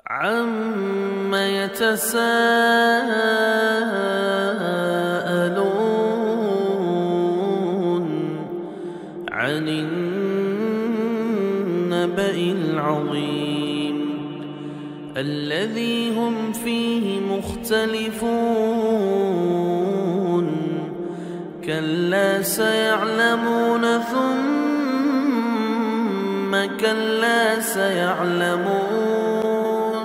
عم يتساءلون عن النبأ العظيم الذي هم فيه مختلفون كلا سيعلمون ثم كلا سيعلمون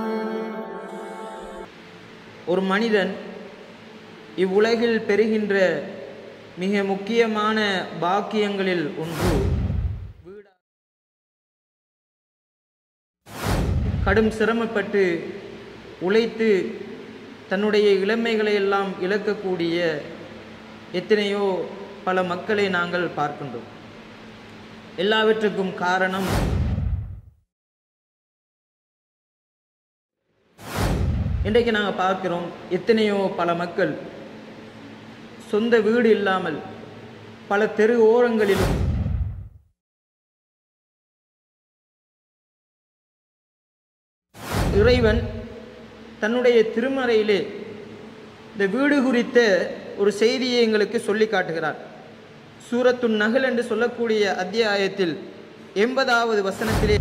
ஒரு மனிதன் இவ்வுலகில் பெறுகின்ற மிக முக்கியமான பாக்கியங்களில் ஒன்று வீடா கடும் சிரமப்பட்டு உழைத்து தன்னுடைய இளமைகளை எல்லாம் இழக்கக்கூடிய எத்தனையோ பல மக்களை நாங்கள் பார்க்கின்றோம் எல்லாவற்றுக்கும் காரணம் இன்றைக்கு நாங்கள் பார்க்கிறோம் எத்தனையோ பல மக்கள் சொந்த வீடு இல்லாமல் பல தெரு ஓரங்களிலும் இறைவன் தன்னுடைய திருமறையிலே இந்த வீடு குறித்த ஒரு செய்தியை எங்களுக்கு சொல்லி காட்டுகிறார் சூரத்துன் நகல் என்று சொல்லக்கூடிய அத்தியாயத்தில் எண்பதாவது வசனத்திலே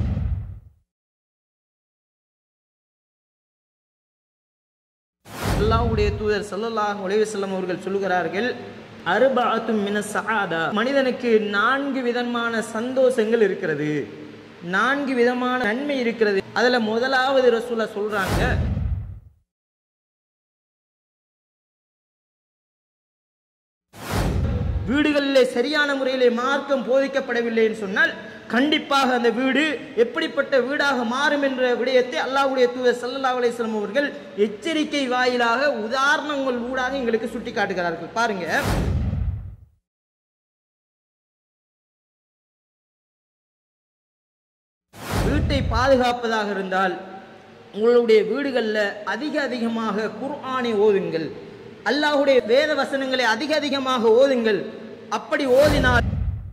அல்லாஹ்வுடைய தூதர் ஸல்லல்லாஹு அலைஹி வஸல்லம் அவர்கள் சொல்லுகிறார்கள் அர்பஅத்தும் மின சஆதா மனிதனுக்கு நான்கு விதமான சந்தோஷங்கள் இருக்கிறது நான்கு விதமான நன்மை இருக்கிறது அதுல முதலாவது ரசூலா சொல்றாங்க வீடுகளிலே சரியான முறையிலே மார்க்கம் போதிக்கப்படவில்லை சொன்னால் கண்டிப்பாக அந்த வீடு எப்படிப்பட்ட வீடாக மாறும் என்ற விடயத்தை அல்லாஹ்வுடைய தூதர் ஸல்லல்லாஹு அலைஹி வஸல்லம் அவர்கள் எச்சரிக்கை வாயிலாக உதாரணங்கள் ஊடாக எங்களுக்கு சுட்டி காட்டுகிறார்கள் பாருங்க வீட்டை பாதுகாப்பதாக இருந்தால் உங்களுடைய வீடுகளில் அதிக அதிகமாக குர்ஆனை ஓதுங்கள் அல்லாஹ்வுடைய வேத வசனங்களை அதிக அதிகமாக ஓதுங்கள் அப்படி ஓதினால்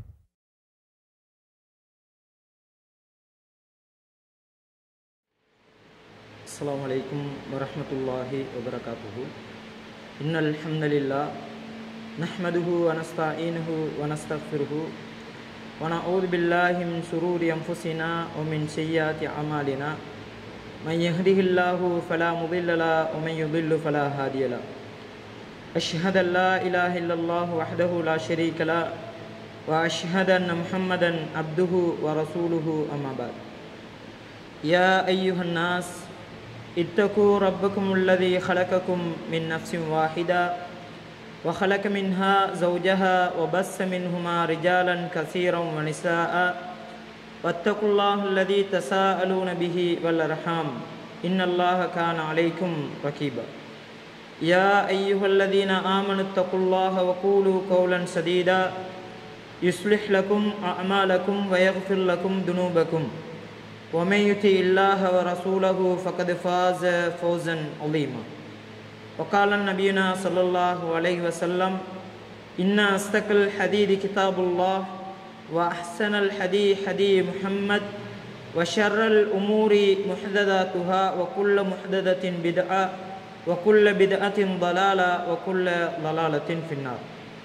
السلام عليكم ورحمة الله وبركاته إن الحمد لله نحمده ونستعينه ونستغفره ونعوذ بالله من شرور أنفسنا ومن سيئات أعمالنا من يهده الله فلا مضل له ومن يضل فلا هادي له أشهد أن لا إله إلا الله وحده لا شريك له وأشهد أن محمدا عبده ورسوله أما بعد يا أيها الناس اتقوا ربكم الذي خلقكم من نفس واحدة وخلق منها زوجها وبث منهما رجالا كثيرا ونساء واتقوا الله الذي تساءلون به والأرحام إن الله كان عليكم رقيبا يا أيها الذين آمنوا اتقوا الله وقولوا قولا سديدا يصلح لكم أعمالكم ويغفر لكم ذنوبكم ومن يطع الله ورسوله فقد فاز فوزا عظيما وقال نبينا صلى الله عليه وسلم إن أصدق الحديث كتاب الله وأحسن الحديث حديث محمد وشر الأمور محدثاتها وكل محدثة بدعة وكل بدعة ضلالة وكل ضلالة في النار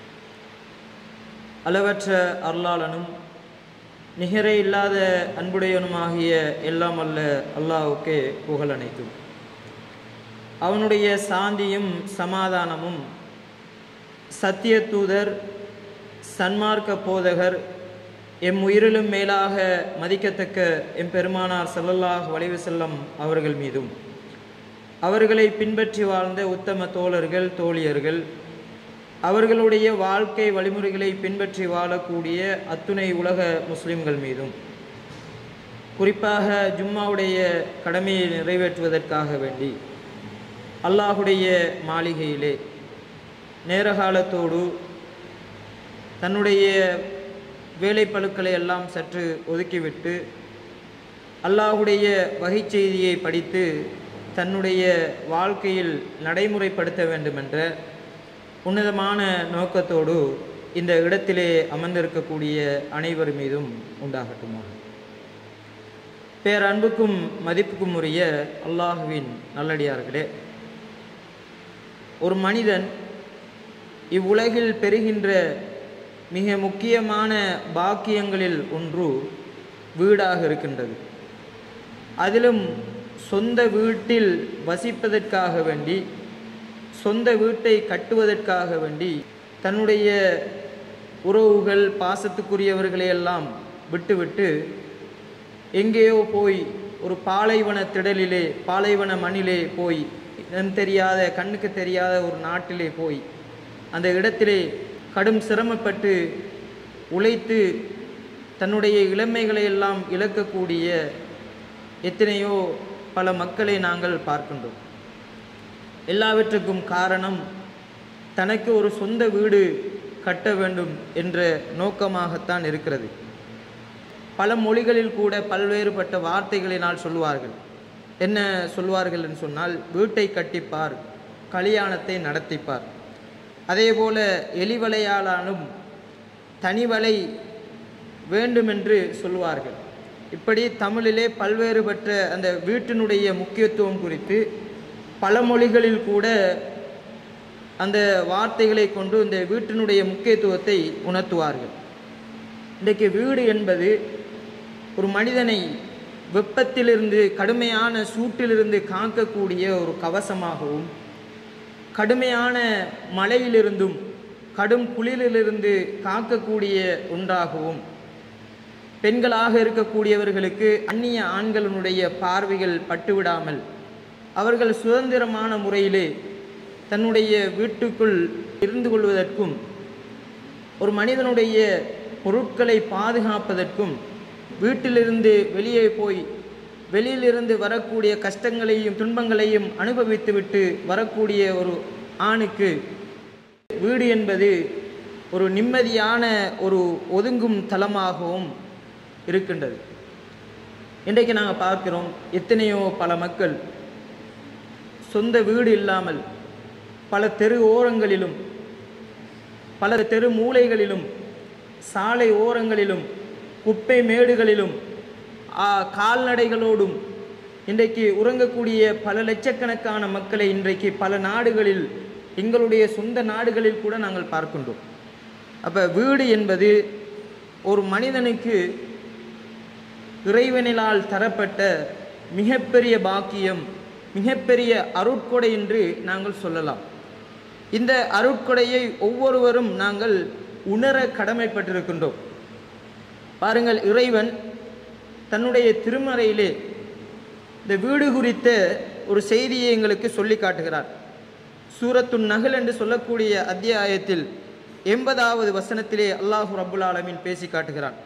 அளவற்ற அருளாளனும் நிகரே இல்லாத அன்புடையவனுமாகிய எல்லாம் அல்ல அல்லாஹுக்கே புகழ் அனைத்தும் அவனுடைய சாந்தியும் சமாதானமும் சத்திய தூதர் சன்மார்க்க போதகர் எம் உயிரிலும் மேலாக மதிக்கத்தக்க எம் பெருமானார் சல்லல்லாஹ் வளைவு செல்லம் அவர்கள் மீதும் அவர்களை பின்பற்றி வாழ்ந்த உத்தம தோழர்கள் தோழியர்கள் அவர்களுடைய வாழ்க்கை வழிமுறைகளை பின்பற்றி வாழக்கூடிய அத்துணை உலக முஸ்லிம்கள் மீதும் குறிப்பாக ஜும்மாவுடைய கடமையை நிறைவேற்றுவதற்காக வேண்டி அல்லாஹுடைய மாளிகையிலே நேரகாலத்தோடு தன்னுடைய வேலைப்பழுக்களை எல்லாம் சற்று ஒதுக்கிவிட்டு அல்லாஹுடைய வகை செய்தியை படித்து தன்னுடைய வாழ்க்கையில் நடைமுறைப்படுத்த வேண்டுமென்ற உன்னதமான நோக்கத்தோடு இந்த இடத்திலே அமர்ந்திருக்கக்கூடிய அனைவர் மீதும் உண்டாகட்டுமா பேரன்புக்கும் மதிப்புக்கும் உரிய அல்லாஹுவின் நல்லடியார்களே ஒரு மனிதன் இவ்வுலகில் பெறுகின்ற மிக முக்கியமான பாக்கியங்களில் ஒன்று வீடாக இருக்கின்றது அதிலும் சொந்த வீட்டில் வசிப்பதற்காக வேண்டி சொந்த வீட்டை கட்டுவதற்காக வேண்டி தன்னுடைய உறவுகள் பாசத்துக்குரியவர்களை எல்லாம் விட்டுவிட்டு எங்கேயோ போய் ஒரு பாலைவன திடலிலே பாலைவன மண்ணிலே போய் இனம் தெரியாத கண்ணுக்கு தெரியாத ஒரு நாட்டிலே போய் அந்த இடத்திலே கடும் சிரமப்பட்டு உழைத்து தன்னுடைய இளமைகளை எல்லாம் இழக்கக்கூடிய எத்தனையோ பல மக்களை நாங்கள் பார்க்கின்றோம் எல்லாவற்றுக்கும் காரணம் தனக்கு ஒரு சொந்த வீடு கட்ட வேண்டும் என்ற நோக்கமாகத்தான் இருக்கிறது பல மொழிகளில் கூட பல்வேறுபட்ட வார்த்தைகளினால் சொல்லுவார்கள் என்ன சொல்வார்கள் என்று சொன்னால் வீட்டை கட்டிப்பார் கல்யாணத்தை நடத்திப்பார் அதே போல எலிவலையாளானும் தனிவலை வேண்டுமென்று சொல்லுவார்கள் இப்படி தமிழிலே பல்வேறுபட்ட அந்த வீட்டினுடைய முக்கியத்துவம் குறித்து பல மொழிகளில் கூட அந்த வார்த்தைகளை கொண்டு இந்த வீட்டினுடைய முக்கியத்துவத்தை உணர்த்துவார்கள் இன்றைக்கு வீடு என்பது ஒரு மனிதனை வெப்பத்திலிருந்து கடுமையான சூட்டிலிருந்து காக்கக்கூடிய ஒரு கவசமாகவும் கடுமையான மழையிலிருந்தும் கடும் குளிரிலிருந்து காக்கக்கூடிய ஒன்றாகவும் பெண்களாக இருக்கக்கூடியவர்களுக்கு அந்நிய ஆண்களினுடைய பார்வைகள் பட்டுவிடாமல் அவர்கள் சுதந்திரமான முறையிலே தன்னுடைய வீட்டுக்குள் இருந்து கொள்வதற்கும் ஒரு மனிதனுடைய பொருட்களை பாதுகாப்பதற்கும் வீட்டிலிருந்து வெளியே போய் வெளியிலிருந்து வரக்கூடிய கஷ்டங்களையும் துன்பங்களையும் அனுபவித்துவிட்டு வரக்கூடிய ஒரு ஆணுக்கு வீடு என்பது ஒரு நிம்மதியான ஒரு ஒதுங்கும் தலமாகவும் இருக்கின்றது இன்றைக்கு நாங்கள் பார்க்கிறோம் எத்தனையோ பல மக்கள் சொந்த வீடு இல்லாமல் பல தெரு ஓரங்களிலும் பல தெரு மூலைகளிலும் சாலை ஓரங்களிலும் குப்பை மேடுகளிலும் ஆ, கால்நடைகளோடும் இன்றைக்கு உறங்கக்கூடிய பல லட்சக்கணக்கான மக்களை இன்றைக்கு பல நாடுகளில் எங்களுடைய சொந்த நாடுகளில் கூட நாங்கள் பார்க்கின்றோம் அப்போ வீடு என்பது ஒரு மனிதனுக்கு இறைவனிலால் தரப்பட்ட மிகப்பெரிய பாக்கியம் மிகப்பெரிய அருட்கொடை என்று நாங்கள் சொல்லலாம் இந்த அருட்கொடையை ஒவ்வொருவரும் நாங்கள் உணர கடமைப்பட்டிருக்கின்றோம் பாருங்கள் இறைவன் தன்னுடைய திருமறையிலே இந்த வீடு குறித்த ஒரு செய்தியை எங்களுக்கு சொல்லி காட்டுகிறார் சூரத்துன் நகல் என்று சொல்லக்கூடிய அத்தியாயத்தில் எண்பதாவது வசனத்திலே அல்லாஹு ரப்புல் ஆலமீன் பேசி காட்டுகிறான்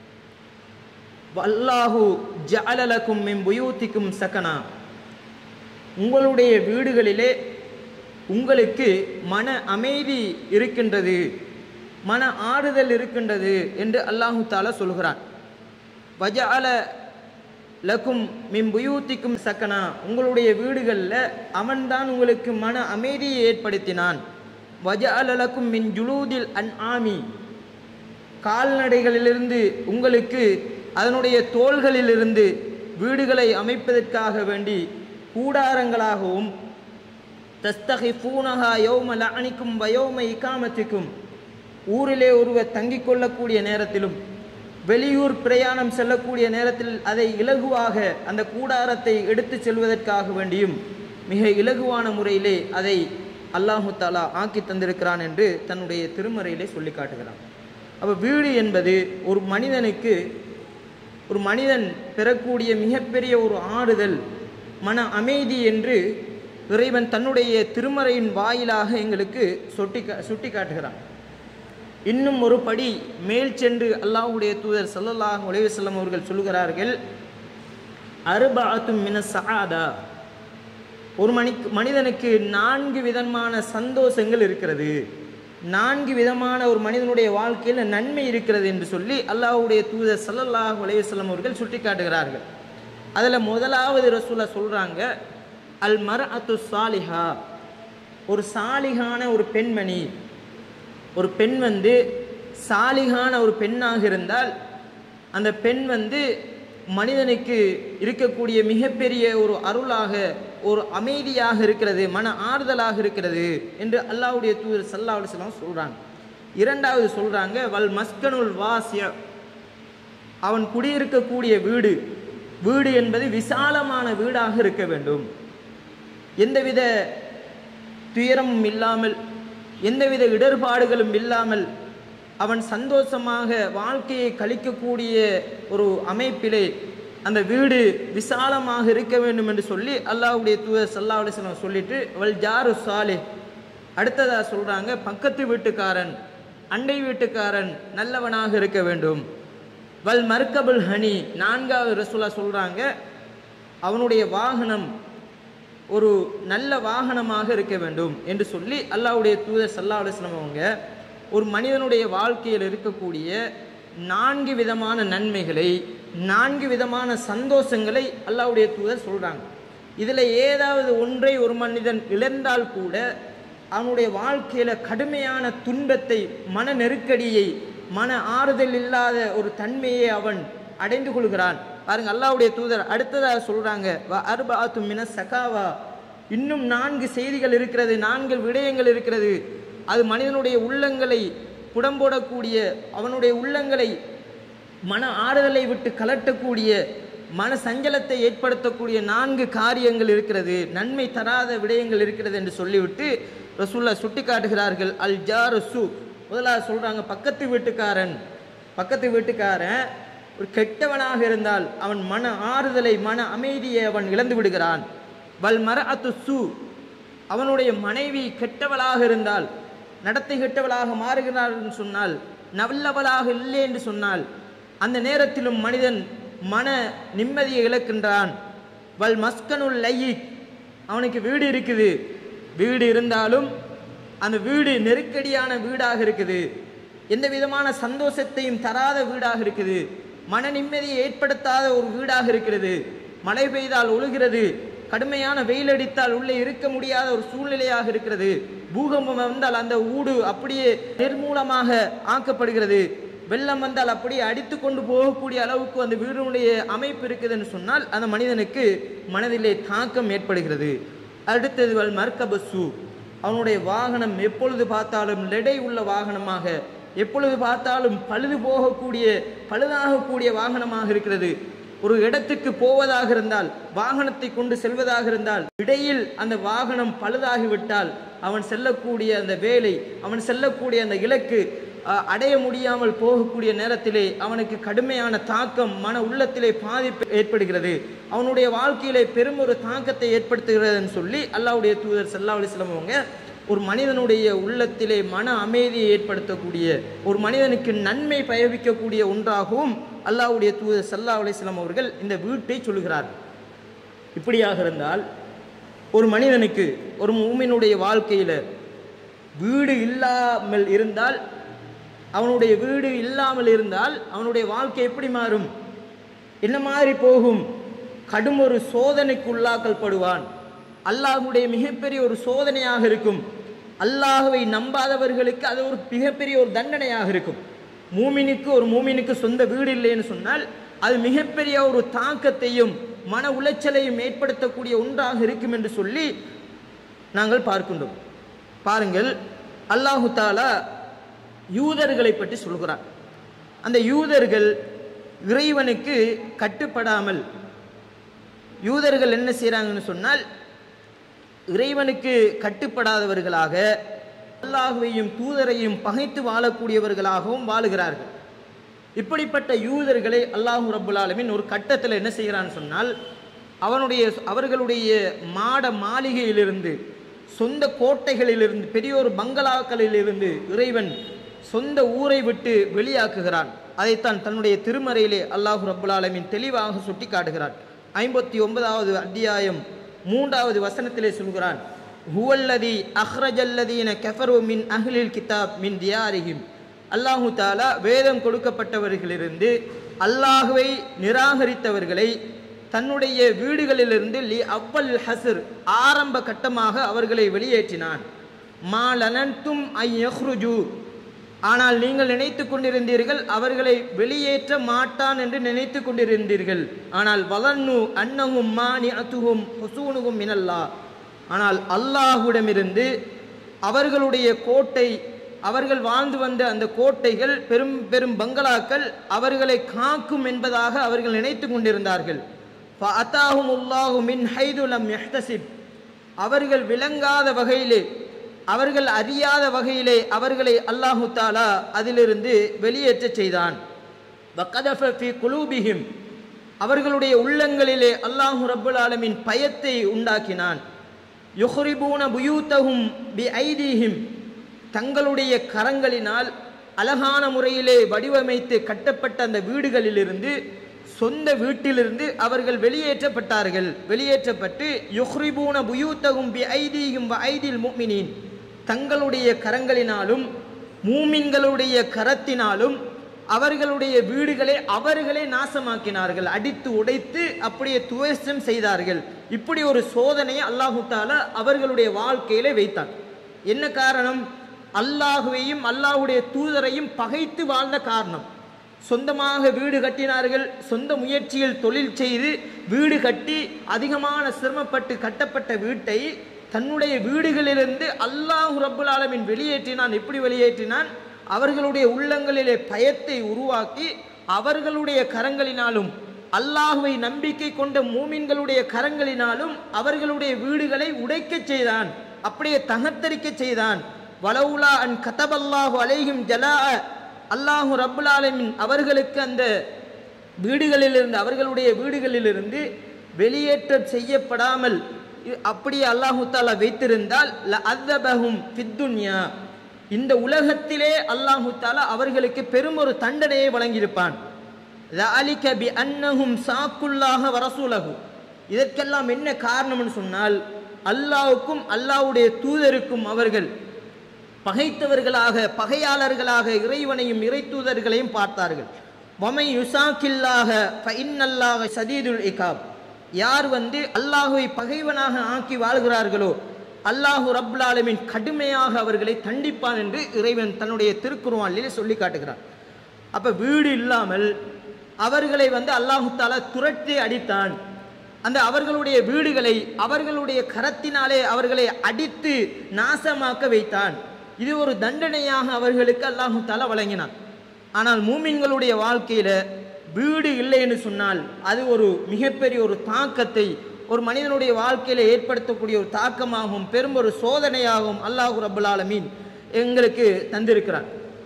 வல்லாஹு ஜஅலலக்கும் மின் புயூத்திக்கும் சகனா உங்களுடைய வீடுகளிலே உங்களுக்கு மன அமைதி இருக்கின்றது மன ஆறுதல் இருக்கின்றது என்று அல்லாஹு தாலா சொல்கிறான் வஜஅல லக்கும் மின் புயூத்திக்கும் சக்கனா உங்களுடைய வீடுகளில் அவன்தான் உங்களுக்கு மன அமைதியை ஏற்படுத்தினான் வஜஅல லக்கும் மின் ஜுலூதில் அன் ஆமி கால்நடைகளிலிருந்து உங்களுக்கு அதனுடைய தோள்களிலிருந்து வீடுகளை அமைப்பதற்காக வேண்டி கூடாரங்களாகவும் தஸ்தகிஃபூனஹா யௌம லஅனிக்கும் வயோம இகாமத்திக்கும் ஊரிலே ஒருவர் தங்கிக் கொள்ளக்கூடிய நேரத்திலும் வெளியூர் பிரயாணம் செல்லக்கூடிய நேரத்தில் அதை இலகுவாக அந்த கூடாரத்தை எடுத்து செல்வதற்காக வேண்டியும் மிக இலகுவான முறையிலே அதை அல்லாஹு தாலா ஆக்கி தந்திருக்கிறான் என்று தன்னுடைய திருமறையிலே சொல்லி காட்டுகிறான் அப்போ வீடு என்பது ஒரு மனிதனுக்கு ஒரு மனிதன் பெறக்கூடிய மிகப்பெரிய ஒரு ஆறுதல் மன அமைதி என்று இறைவன் தன்னுடைய திருமறையின் வாயிலாக எங்களுக்கு சுட்டி கா சுட்டி காட்டுகிறான் இன்னும் ஒரு படி மேல் சென்று அல்லாஹ்வுடைய தூதர் ஸல்லல்லாஹு அலைஹி வஸல்லம் அவர்கள் சொல்கிறார்கள் அருபாத்தும் மின சஆதா ஒரு மணிக்கு மனிதனுக்கு நான்கு விதமான சந்தோஷங்கள் இருக்கிறது நான்கு விதமான ஒரு மனிதனுடைய வாழ்க்கையில் நன்மை இருக்கிறது என்று சொல்லி அல்லாஹ்வுடைய தூதர் ஸல்லல்லாஹு அலைஹி வஸல்லம் அவர்கள் சுட்டி காட்டுகிறார்கள் அதில் முதலாவது ரசூலா சொல்கிறாங்க அல் மர் அத்து சாலிஹா ஒரு சாலிகான ஒரு பெண்மணி ஒரு பெண் வந்து சாலிகான ஒரு பெண்ணாக இருந்தால் அந்த பெண் வந்து மனிதனுக்கு இருக்கக்கூடிய மிகப்பெரிய ஒரு அருளாக ஒரு அமைதியாக இருக்கிறது மன ஆறுதலாக இருக்கிறது என்று அல்லாஹ்வுடைய தூதர் சல்லா அலிஸ்லாம் சொல்றாங்க இரண்டாவது சொல்றாங்க வல் மஸ்கனுல் வாசிய அவன் குடியிருக்கக்கூடிய வீடு வீடு என்பது விசாலமான வீடாக இருக்க வேண்டும் எந்தவித துயரமும் இல்லாமல் எந்தவித இடர்பாடுகளும் இல்லாமல் அவன் சந்தோஷமாக வாழ்க்கையை கழிக்கக்கூடிய ஒரு அமைப்பிலே அந்த வீடு விசாலமாக இருக்க வேண்டும் என்று சொல்லி அல்லாஹ்வுடைய தூதர் சல்லா அலிஸ்லாம் சொல்லிட்டு வல் ஜாரு சாலே அடுத்ததா சொல்றாங்க பக்கத்து வீட்டுக்காரன் அண்டை வீட்டுக்காரன் நல்லவனாக இருக்க வேண்டும் வல் மர்கபுல் ஹனி நான்காவது ரசூலா சொல்றாங்க அவனுடைய வாகனம் ஒரு நல்ல வாகனமாக இருக்க வேண்டும் என்று சொல்லி அல்லாஹ்வுடைய தூதர் சல்லா அலுவலம் அவங்க ஒரு மனிதனுடைய வாழ்க்கையில் இருக்கக்கூடிய நான்கு விதமான நன்மைகளை நான்கு விதமான சந்தோஷங்களை அல்லாஹ்வுடைய தூதர் சொல்றாங்க இதில் ஏதாவது ஒன்றை ஒரு மனிதன் இழந்தால் கூட அவனுடைய வாழ்க்கையில கடுமையான துன்பத்தை மன நெருக்கடியை மன ஆறுதல் இல்லாத ஒரு தன்மையை அவன் அடைந்து கொள்கிறான் பாருங்க அல்லாஹ்வுடைய தூதர் அடுத்ததாக சொல்றாங்க வ அர்பாத்து மின சகாவா இன்னும் நான்கு செய்திகள் இருக்கிறது நான்கு விடயங்கள் இருக்கிறது அது மனிதனுடைய உள்ளங்களை புடம்போடக்கூடிய அவனுடைய உள்ளங்களை மன ஆறுதலை விட்டு கலட்டக்கூடிய மன சஞ்சலத்தை ஏற்படுத்தக்கூடிய நான்கு காரியங்கள் இருக்கிறது நன்மை தராத விடயங்கள் இருக்கிறது என்று சொல்லிவிட்டு ரசூல்லா சுட்டி காட்டுகிறார்கள் அல் ஜாரசு முதலாவது சொல்றாங்க பக்கத்து வீட்டுக்காரன் பக்கத்து வீட்டுக்காரன் ஒரு கெட்டவனாக இருந்தால் அவன் மன ஆறுதலை மன அமைதியை அவன் இழந்து விடுகிறான் வல் மர சு அவனுடைய மனைவி கெட்டவளாக இருந்தால் நடத்தை கெட்டவளாக மாறுகிறாள் என்று சொன்னால் நல்லவளாக இல்லை என்று சொன்னால் அந்த நேரத்திலும் மனிதன் மன நிம்மதியை இழக்கின்றான் வல் மஸ்கனுல் லையிக் அவனுக்கு வீடு இருக்குது வீடு இருந்தாலும் அந்த வீடு நெருக்கடியான வீடாக இருக்குது எந்த விதமான சந்தோஷத்தையும் தராத வீடாக இருக்குது மன நிம்மதியை ஏற்படுத்தாத ஒரு வீடாக இருக்கிறது மழை பெய்தால் ஒழுகிறது கடுமையான வெயில் அடித்தால் உள்ளே இருக்க முடியாத ஒரு சூழ்நிலையாக இருக்கிறது பூகம்பம் வந்தால் அந்த ஊடு அப்படியே நிர்மூலமாக ஆக்கப்படுகிறது வெள்ளம் வந்தால் அப்படியே அடித்து கொண்டு போகக்கூடிய அளவுக்கு அந்த வீடுடைய அமைப்பு இருக்குதுன்னு சொன்னால் அந்த மனிதனுக்கு மனதிலே தாக்கம் ஏற்படுகிறது அடுத்தது வல் மர்கபசு அவனுடைய வாகனம் எப்பொழுது பார்த்தாலும் லெடை உள்ள வாகனமாக எப்பொழுது பார்த்தாலும் பழுது போகக்கூடிய பழுதாகக்கூடிய வாகனமாக இருக்கிறது ஒரு இடத்துக்கு போவதாக இருந்தால் வாகனத்தை கொண்டு செல்வதாக இருந்தால் இடையில் அந்த வாகனம் பழுதாகிவிட்டால் அவன் செல்லக்கூடிய அந்த வேலை அவன் செல்லக்கூடிய அந்த இலக்கு அஹ், அடைய முடியாமல் போகக்கூடிய நேரத்திலே அவனுக்கு கடுமையான தாக்கம் மன உள்ளத்திலே பாதிப்பு ஏற்படுகிறது அவனுடைய வாழ்க்கையிலே பெரும் ஒரு தாக்கத்தை ஏற்படுத்துகிறதுன்னு சொல்லி அல்லாஹ்வுடைய தூதர் சல்லா அலிஸ்லாம் அவங்க ஒரு மனிதனுடைய உள்ளத்திலே மன அமைதியை ஏற்படுத்தக்கூடிய ஒரு மனிதனுக்கு நன்மை பயவிக்கக்கூடிய ஒன்றாகவும் அல்லாஹ்வுடைய தூதர் சல்லா அலிஸ்லாம் அவர்கள் இந்த வீட்டை சொல்கிறார் இப்படியாக இருந்தால் ஒரு மனிதனுக்கு ஒரு மூமினுடைய வாழ்க்கையில் வீடு இல்லாமல் இருந்தால் அவனுடைய வீடு இல்லாமல் இருந்தால் அவனுடைய வாழ்க்கை எப்படி மாறும் என்ன மாதிரி போகும் கடும் ஒரு சோதனைக்கு உள்ளாக்கல்படுவான் அல்லாஹ்வுடைய மிகப்பெரிய ஒரு சோதனையாக இருக்கும் அல்லாஹ்வை நம்பாதவர்களுக்கு அது ஒரு மிகப்பெரிய ஒரு தண்டனையாக இருக்கும் மூமினுக்கு ஒரு மூமினுக்கு சொந்த வீடு இல்லைன்னு சொன்னால் அது மிகப்பெரிய ஒரு தாக்கத்தையும் மன உளைச்சலையும் ஏற்படுத்தக்கூடிய ஒன்றாக இருக்கும் என்று சொல்லி நாங்கள் பார்க்கின்றோம் பாருங்கள் அல்லாஹு தாலா யூதர்களை பற்றி சொல்கிறார் அந்த யூதர்கள் இறைவனுக்கு கட்டுப்படாமல் யூதர்கள் என்ன செய்கிறாங்கன்னு சொன்னால் இறைவனுக்கு கட்டுப்படாதவர்களாக அல்லாஹுவையும் தூதரையும் பகைத்து வாழக்கூடியவர்களாகவும் வாழுகிறார்கள் இப்படிப்பட்ட யூதர்களை அல்லாஹு ரப்புல் ஆலமீன் ஒரு கட்டத்தில் என்ன செய்கிறான்னு சொன்னால் அவனுடைய அவர்களுடைய மாட மாளிகையிலிருந்து சொந்த கோட்டைகளிலிருந்து பெரிய ஒரு பங்களாக்களிலிருந்து இறைவன் சொந்த ஊரை விட்டு வெளியாக்குகிறான் அதைத்தான் தன்னுடைய திருமறையிலே அல்லாஹு ரப்புல் ஆலமீன் தெளிவாக சுட்டி காட்டுகிறான் ஐம்பத்தி ஒன்பதாவது அத்தியாயம் மூன்றாவது வசனத்திலே சொல்கிறான் ஹுவல்லதி அஹ்ரஜல்லதீன கஃபரு மின் அஹ்லில் கிதாப் மின் தியாரிஹிம் அல்லாஹு தாலா வேதம் கொடுக்கப்பட்டவர்களிலிருந்து அல்லாஹுவை நிராகரித்தவர்களை தன்னுடைய வீடுகளிலிருந்து லி அவ்வல் ஹசர் ஆரம்ப கட்டமாக அவர்களை வெளியேற்றினான் மா லனன்தும் ஐ யஹ்ருஜு ஆனால் நீங்கள் நினைத்து கொண்டிருந்தீர்கள் அவர்களை வெளியேற்ற மாட்டான் என்று நினைத்து கொண்டிருந்தீர்கள் ஆனால் வலன்னு அன்னகும் மானி அத்துகும் ஹுசூனுகும் மினல்லா ஆனால் அல்லாஹுடமிருந்து அவர்களுடைய கோட்டை அவர்கள் வாழ்ந்து வந்த அந்த கோட்டைகள் பெரும் பெரும் பங்களாக்கள் அவர்களை காக்கும் என்பதாக அவர்கள் நினைத்து கொண்டிருந்தார்கள் அத்தாஹும் உல்லாஹு மின் ஹைதுலம் யஹ்தசிப் அவர்கள் விளங்காத வகையிலே அவர்கள் அறியாத வகையிலே அவர்களை அல்லாஹு தாலா அதிலிருந்து வெளியேற்றச் செய்தான் வக்கதஃப ஃபி குலூபிஹிம் அவர்களுடைய உள்ளங்களிலே அல்லாஹு ரப்புல் ஆலமின் பயத்தை உண்டாக்கினான் யுஹ்ரிபூன புயூத்தஹும் பி ஐதீஹிம் தங்களுடைய கரங்களினால் அழகான முறையிலே வடிவமைத்து கட்டப்பட்ட அந்த வீடுகளிலிருந்து சொந்த வீட்டிலிருந்து அவர்கள் வெளியேற்றப்பட்டார்கள் வெளியேற்றப்பட்டு யுஹ்ரிபூன புயூத்தகும் பி ஐதீஹிம் வ ஐதில் முஃமினீன் தங்களுடைய கரங்களினாலும் மூமின்களுடைய கரத்தினாலும் அவர்களுடைய வீடுகளை அவர்களே நாசமாக்கினார்கள் அடித்து உடைத்து அப்படியே துவேஷம் செய்தார்கள் இப்படி ஒரு சோதனையை அல்லாஹு தாலா அவர்களுடைய வாழ்க்கையிலே வைத்தான் என்ன காரணம் அல்லாஹுவையும் அல்லாஹுடைய தூதரையும் பகைத்து வாழ்ந்த காரணம் சொந்தமாக வீடு கட்டினார்கள் சொந்த முயற்சியில் தொழில் செய்து வீடு கட்டி அதிகமான சிரமப்பட்டு கட்டப்பட்ட வீட்டை தன்னுடைய வீடுகளிலிருந்து அல்லாஹு ரப்புல் ஆலமின் வெளியேற்றினான் எப்படி வெளியேற்றினான் அவர்களுடைய உள்ளங்களிலே பயத்தை உருவாக்கி அவர்களுடைய கரங்களினாலும் அல்லாஹுவை நம்பிக்கை கொண்ட மூமின்களுடைய கரங்களினாலும் அவர்களுடைய வீடுகளை உடைக்கச் செய்தான் அப்படியே தகத்தரிக்க செய்தான் வலவுலா அன் கதபல்லாஹு அலைஹிம் ஜலா அல்லாஹு ரப்புல் ஆலமின் அவர்களுக்கு அந்த வீடுகளிலிருந்து அவர்களுடைய வீடுகளிலிருந்து வெளியேற்றம் செய்யப்படாமல் இ- அப்படியே அல்லாஹு தாலா வைத்திருந்தால் லஅதபஹும் ஃபித்துன்யா இந்த உலகத்திலே அல்லாஹு தாலா அவர்களுக்கு பெரும் ஒரு தண்டனையை வழங்கியிருப்பான் ذَلِكَ بِأَنَّهُمْ سَاقُوا اللَّهَ وَرَسُولَهُ இதற்கெல்லாம் என்ன காரணம்னு சொன்னால் அல்லாஹ்வுக்கும் அல்லாஹ்வுடைய தூதருக்கும் அவர்கள் பகைத்தவர்களாக பகையாளர்களாக இறைவனையும் இறை தூதர்களையும் பார்த்தார்கள் வமை யுசாக்கில்லாக ஃபஇன்னல்லாஹ சதீதுல் இகாப் யார் வந்து அல்லாஹுவை பகைவனாக ஆக்கி வாழ்கிறார்களோ அல்லாஹு ரப்புல் ஆலமீன் கடுமையாக அவர்களை தண்டிப்பான் என்று இறைவன் தன்னுடைய திருக்குர்ஆனிலே சொல்லி காட்டுகிறான் அப்ப வீடு இல்லாமல் அவர்களை வந்து அல்லாஹு தாலா துரட்டி அடித்தான் அந்த அவர்களுடைய வீடுகளை அவர்களுடைய கரத்தினாலே அவர்களை அடித்து நாசமாக்க வைத்தான் இது ஒரு தண்டனையாக அவர்களுக்கு அல்லாஹு தாலா வழங்கினான் ஆனால் மூமின்களுடைய வாழ்க்கையில வீடு இல்லை என்று சொன்னால் அது ஒரு மிகப்பெரிய ஒரு தாக்கத்தை ஒரு மனிதனுடைய வாழ்க்கையில ஏற்படுத்தக்கூடிய ஒரு தாக்கமாகவும் பெரும் ஒரு சோதனையாகவும் அல்லாஹு ரப்புல் ஆலமீன் எங்களுக்கு தந்திருக்கிறான்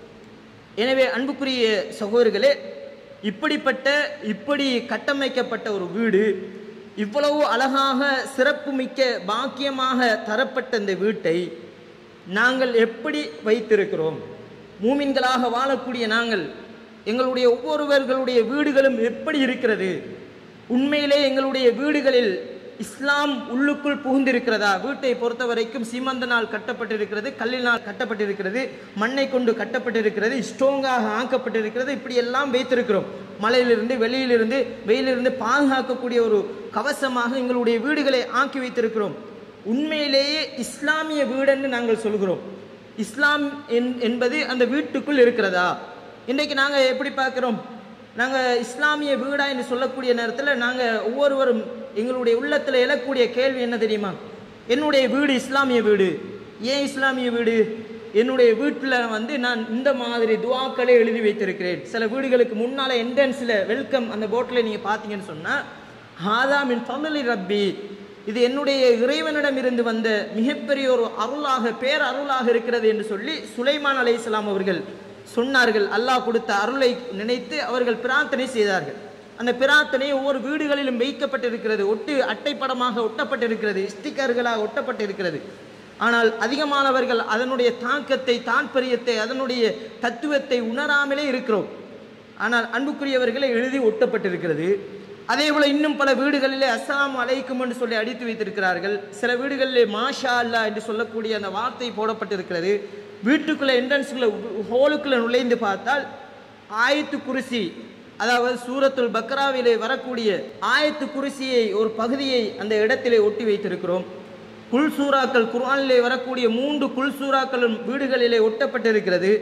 எனவே அன்புக்குரிய சகோதரர்களே இப்படிப்பட்ட இப்படி கட்டமைக்கப்பட்ட ஒரு வீடு இவ்வளவு அழகாக சிறப்புமிக்க பாக்கியமாக தரப்பட்ட இந்த வீட்டை நாங்கள் எப்படி வைத்திருக்கிறோம் மூமின்களாக வாழக்கூடிய நாங்கள் எங்களுடைய ஒவ்வொருவர்களுடைய வீடுகளும் எப்படி இருக்கிறது உண்மையிலே எங்களுடைய வீடுகளில் இஸ்லாம் உள்ளுக்குள் புகுந்திருக்கிறதா வீட்டை பொறுத்த வரைக்கும் சீமந்தனால் கட்டப்பட்டிருக்கிறது கல்லினால் கட்டப்பட்டிருக்கிறது மண்ணை கொண்டு கட்டப்பட்டிருக்கிறது ஸ்ட்ராங்காக ஆக்கப்பட்டிருக்கிறது இப்படி எல்லாம் வைத்திருக்கிறோம் மழையிலிருந்து வெளியிலிருந்து வெயிலிருந்து பாதுகாக்கக்கூடிய ஒரு கவசமாக எங்களுடைய வீடுகளை ஆக்கி வைத்திருக்கிறோம் உண்மையிலேயே இஸ்லாமிய வீடென்று நாங்கள் சொல்கிறோம் இஸ்லாம் என்- என்பது அந்த வீட்டுக்குள் இருக்கிறதா இன்றைக்கு நாங்கள் எப்படி பார்க்கிறோம் நாங்கள் இஸ்லாமிய வீடா என்று சொல்லக்கூடிய நேரத்தில் நாங்கள் ஒவ்வொருவரும் எங்களுடைய உள்ளத்தில் எழக்கூடிய கேள்வி என்ன தெரியுமா என்னுடைய வீடு இஸ்லாமிய வீடு ஏன் இஸ்லாமிய வீடு என்னுடைய வீட்டில் வந்து நான் இந்த மாதிரி துவாக்களை எழுதி வைத்திருக்கிறேன் சில வீடுகளுக்கு முன்னால் என்ட்ரன்ஸில் வெல்கம் அந்த போட்டில் நீங்கள் பார்த்தீங்கன்னு சொன்னால் ஹாதா மின் ஃபضل ரப்பி இது என்னுடைய இறைவனிடம் இருந்து வந்த மிகப்பெரிய ஒரு அருளாக பேர் அருளாக இருக்கிறது என்று சொல்லி சுலைமான் அலைஹிஸ்ஸலாம் அவர்கள் சொன்னார்கள் அல்லாஹ் கொடுத்த அருளை நினைத்து அவர்கள் பிரார்த்தனை செய்தார்கள் அந்த பிரார்த்தனை ஒவ்வொரு வீடுகளிலும் வைக்கப்பட்டிருக்கிறது ஒட்டு அட்டைப்படமாக ஒட்டப்பட்டிருக்கிறது ஸ்டிக்கர்களாக ஒட்டப்பட்டிருக்கிறது ஆனால் அதிகமானவர்கள் அதனுடைய தாக்கத்தை தாற்பயத்தை அதனுடைய தத்துவத்தை உணராமலே இருக்கிறோம் ஆனால் அன்புக்குரியவர்களை எழுதி ஒட்டப்பட்டிருக்கிறது அதே போல இன்னும் பல வீடுகளிலே அஸ்ஸலாமு அலைக்கும் என்று சொல்லி அடித்து வைத்திருக்கிறார்கள் சில வீடுகளிலே மாஷா அல்லா என்று சொல்லக்கூடிய அந்த வார்த்தை போடப்பட்டிருக்கிறது வீட்டுக்குள்ள என்ட்ரன்ஸுக்குள்ள ஹோலுக்குள்ள நுழைந்து பார்த்தால் ஆயத்து குருசி அதாவது சூரத்துல் பக்ராவிலே வரக்கூடிய ஆயத்து குருசியை ஒரு பகுதியை அந்த இடத்திலே ஒட்டி வைத்திருக்கிறோம் குல் சூறாக்கள் குர்ஆனிலே வரக்கூடிய மூன்று குல் சூறாக்களும் வீடுகளிலே ஒட்டப்பட்டிருக்கிறது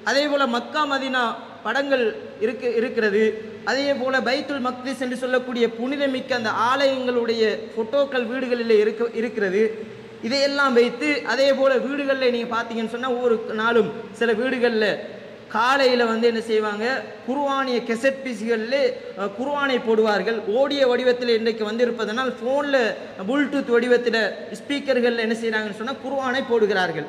அதே போல மக்கா மதினா படங்கள் இருக்கு இருக்கிறது அதே போல பைத்துல் மக்திஸ் என்று சொல்லக்கூடிய புனிதமிக்க அந்த ஆலயங்களுடைய போட்டோக்கள் வீடுகளில் இருக்க இருக்கிறது இதையெல்லாம் வைத்து அதே போல வீடுகளில் நீங்க பார்த்தீங்கன்னு சொன்னா ஒவ்வொரு நாளும் சில வீடுகளில் காலையில் வந்து என்ன செய்வாங்க குர்ஆனிய கெசட் பீஸ்களில் குர்ஆனை போடுவார்கள் ஓடிய வடிவத்தில் இன்றைக்கு வந்திருப்பதனால் ஃபோனில் ப்ளூடூத் வடிவத்தில் ஸ்பீக்கர்கள் என்ன செய்கிறாங்கன்னு சொன்னால் குர்ஆனை போடுகிறார்கள்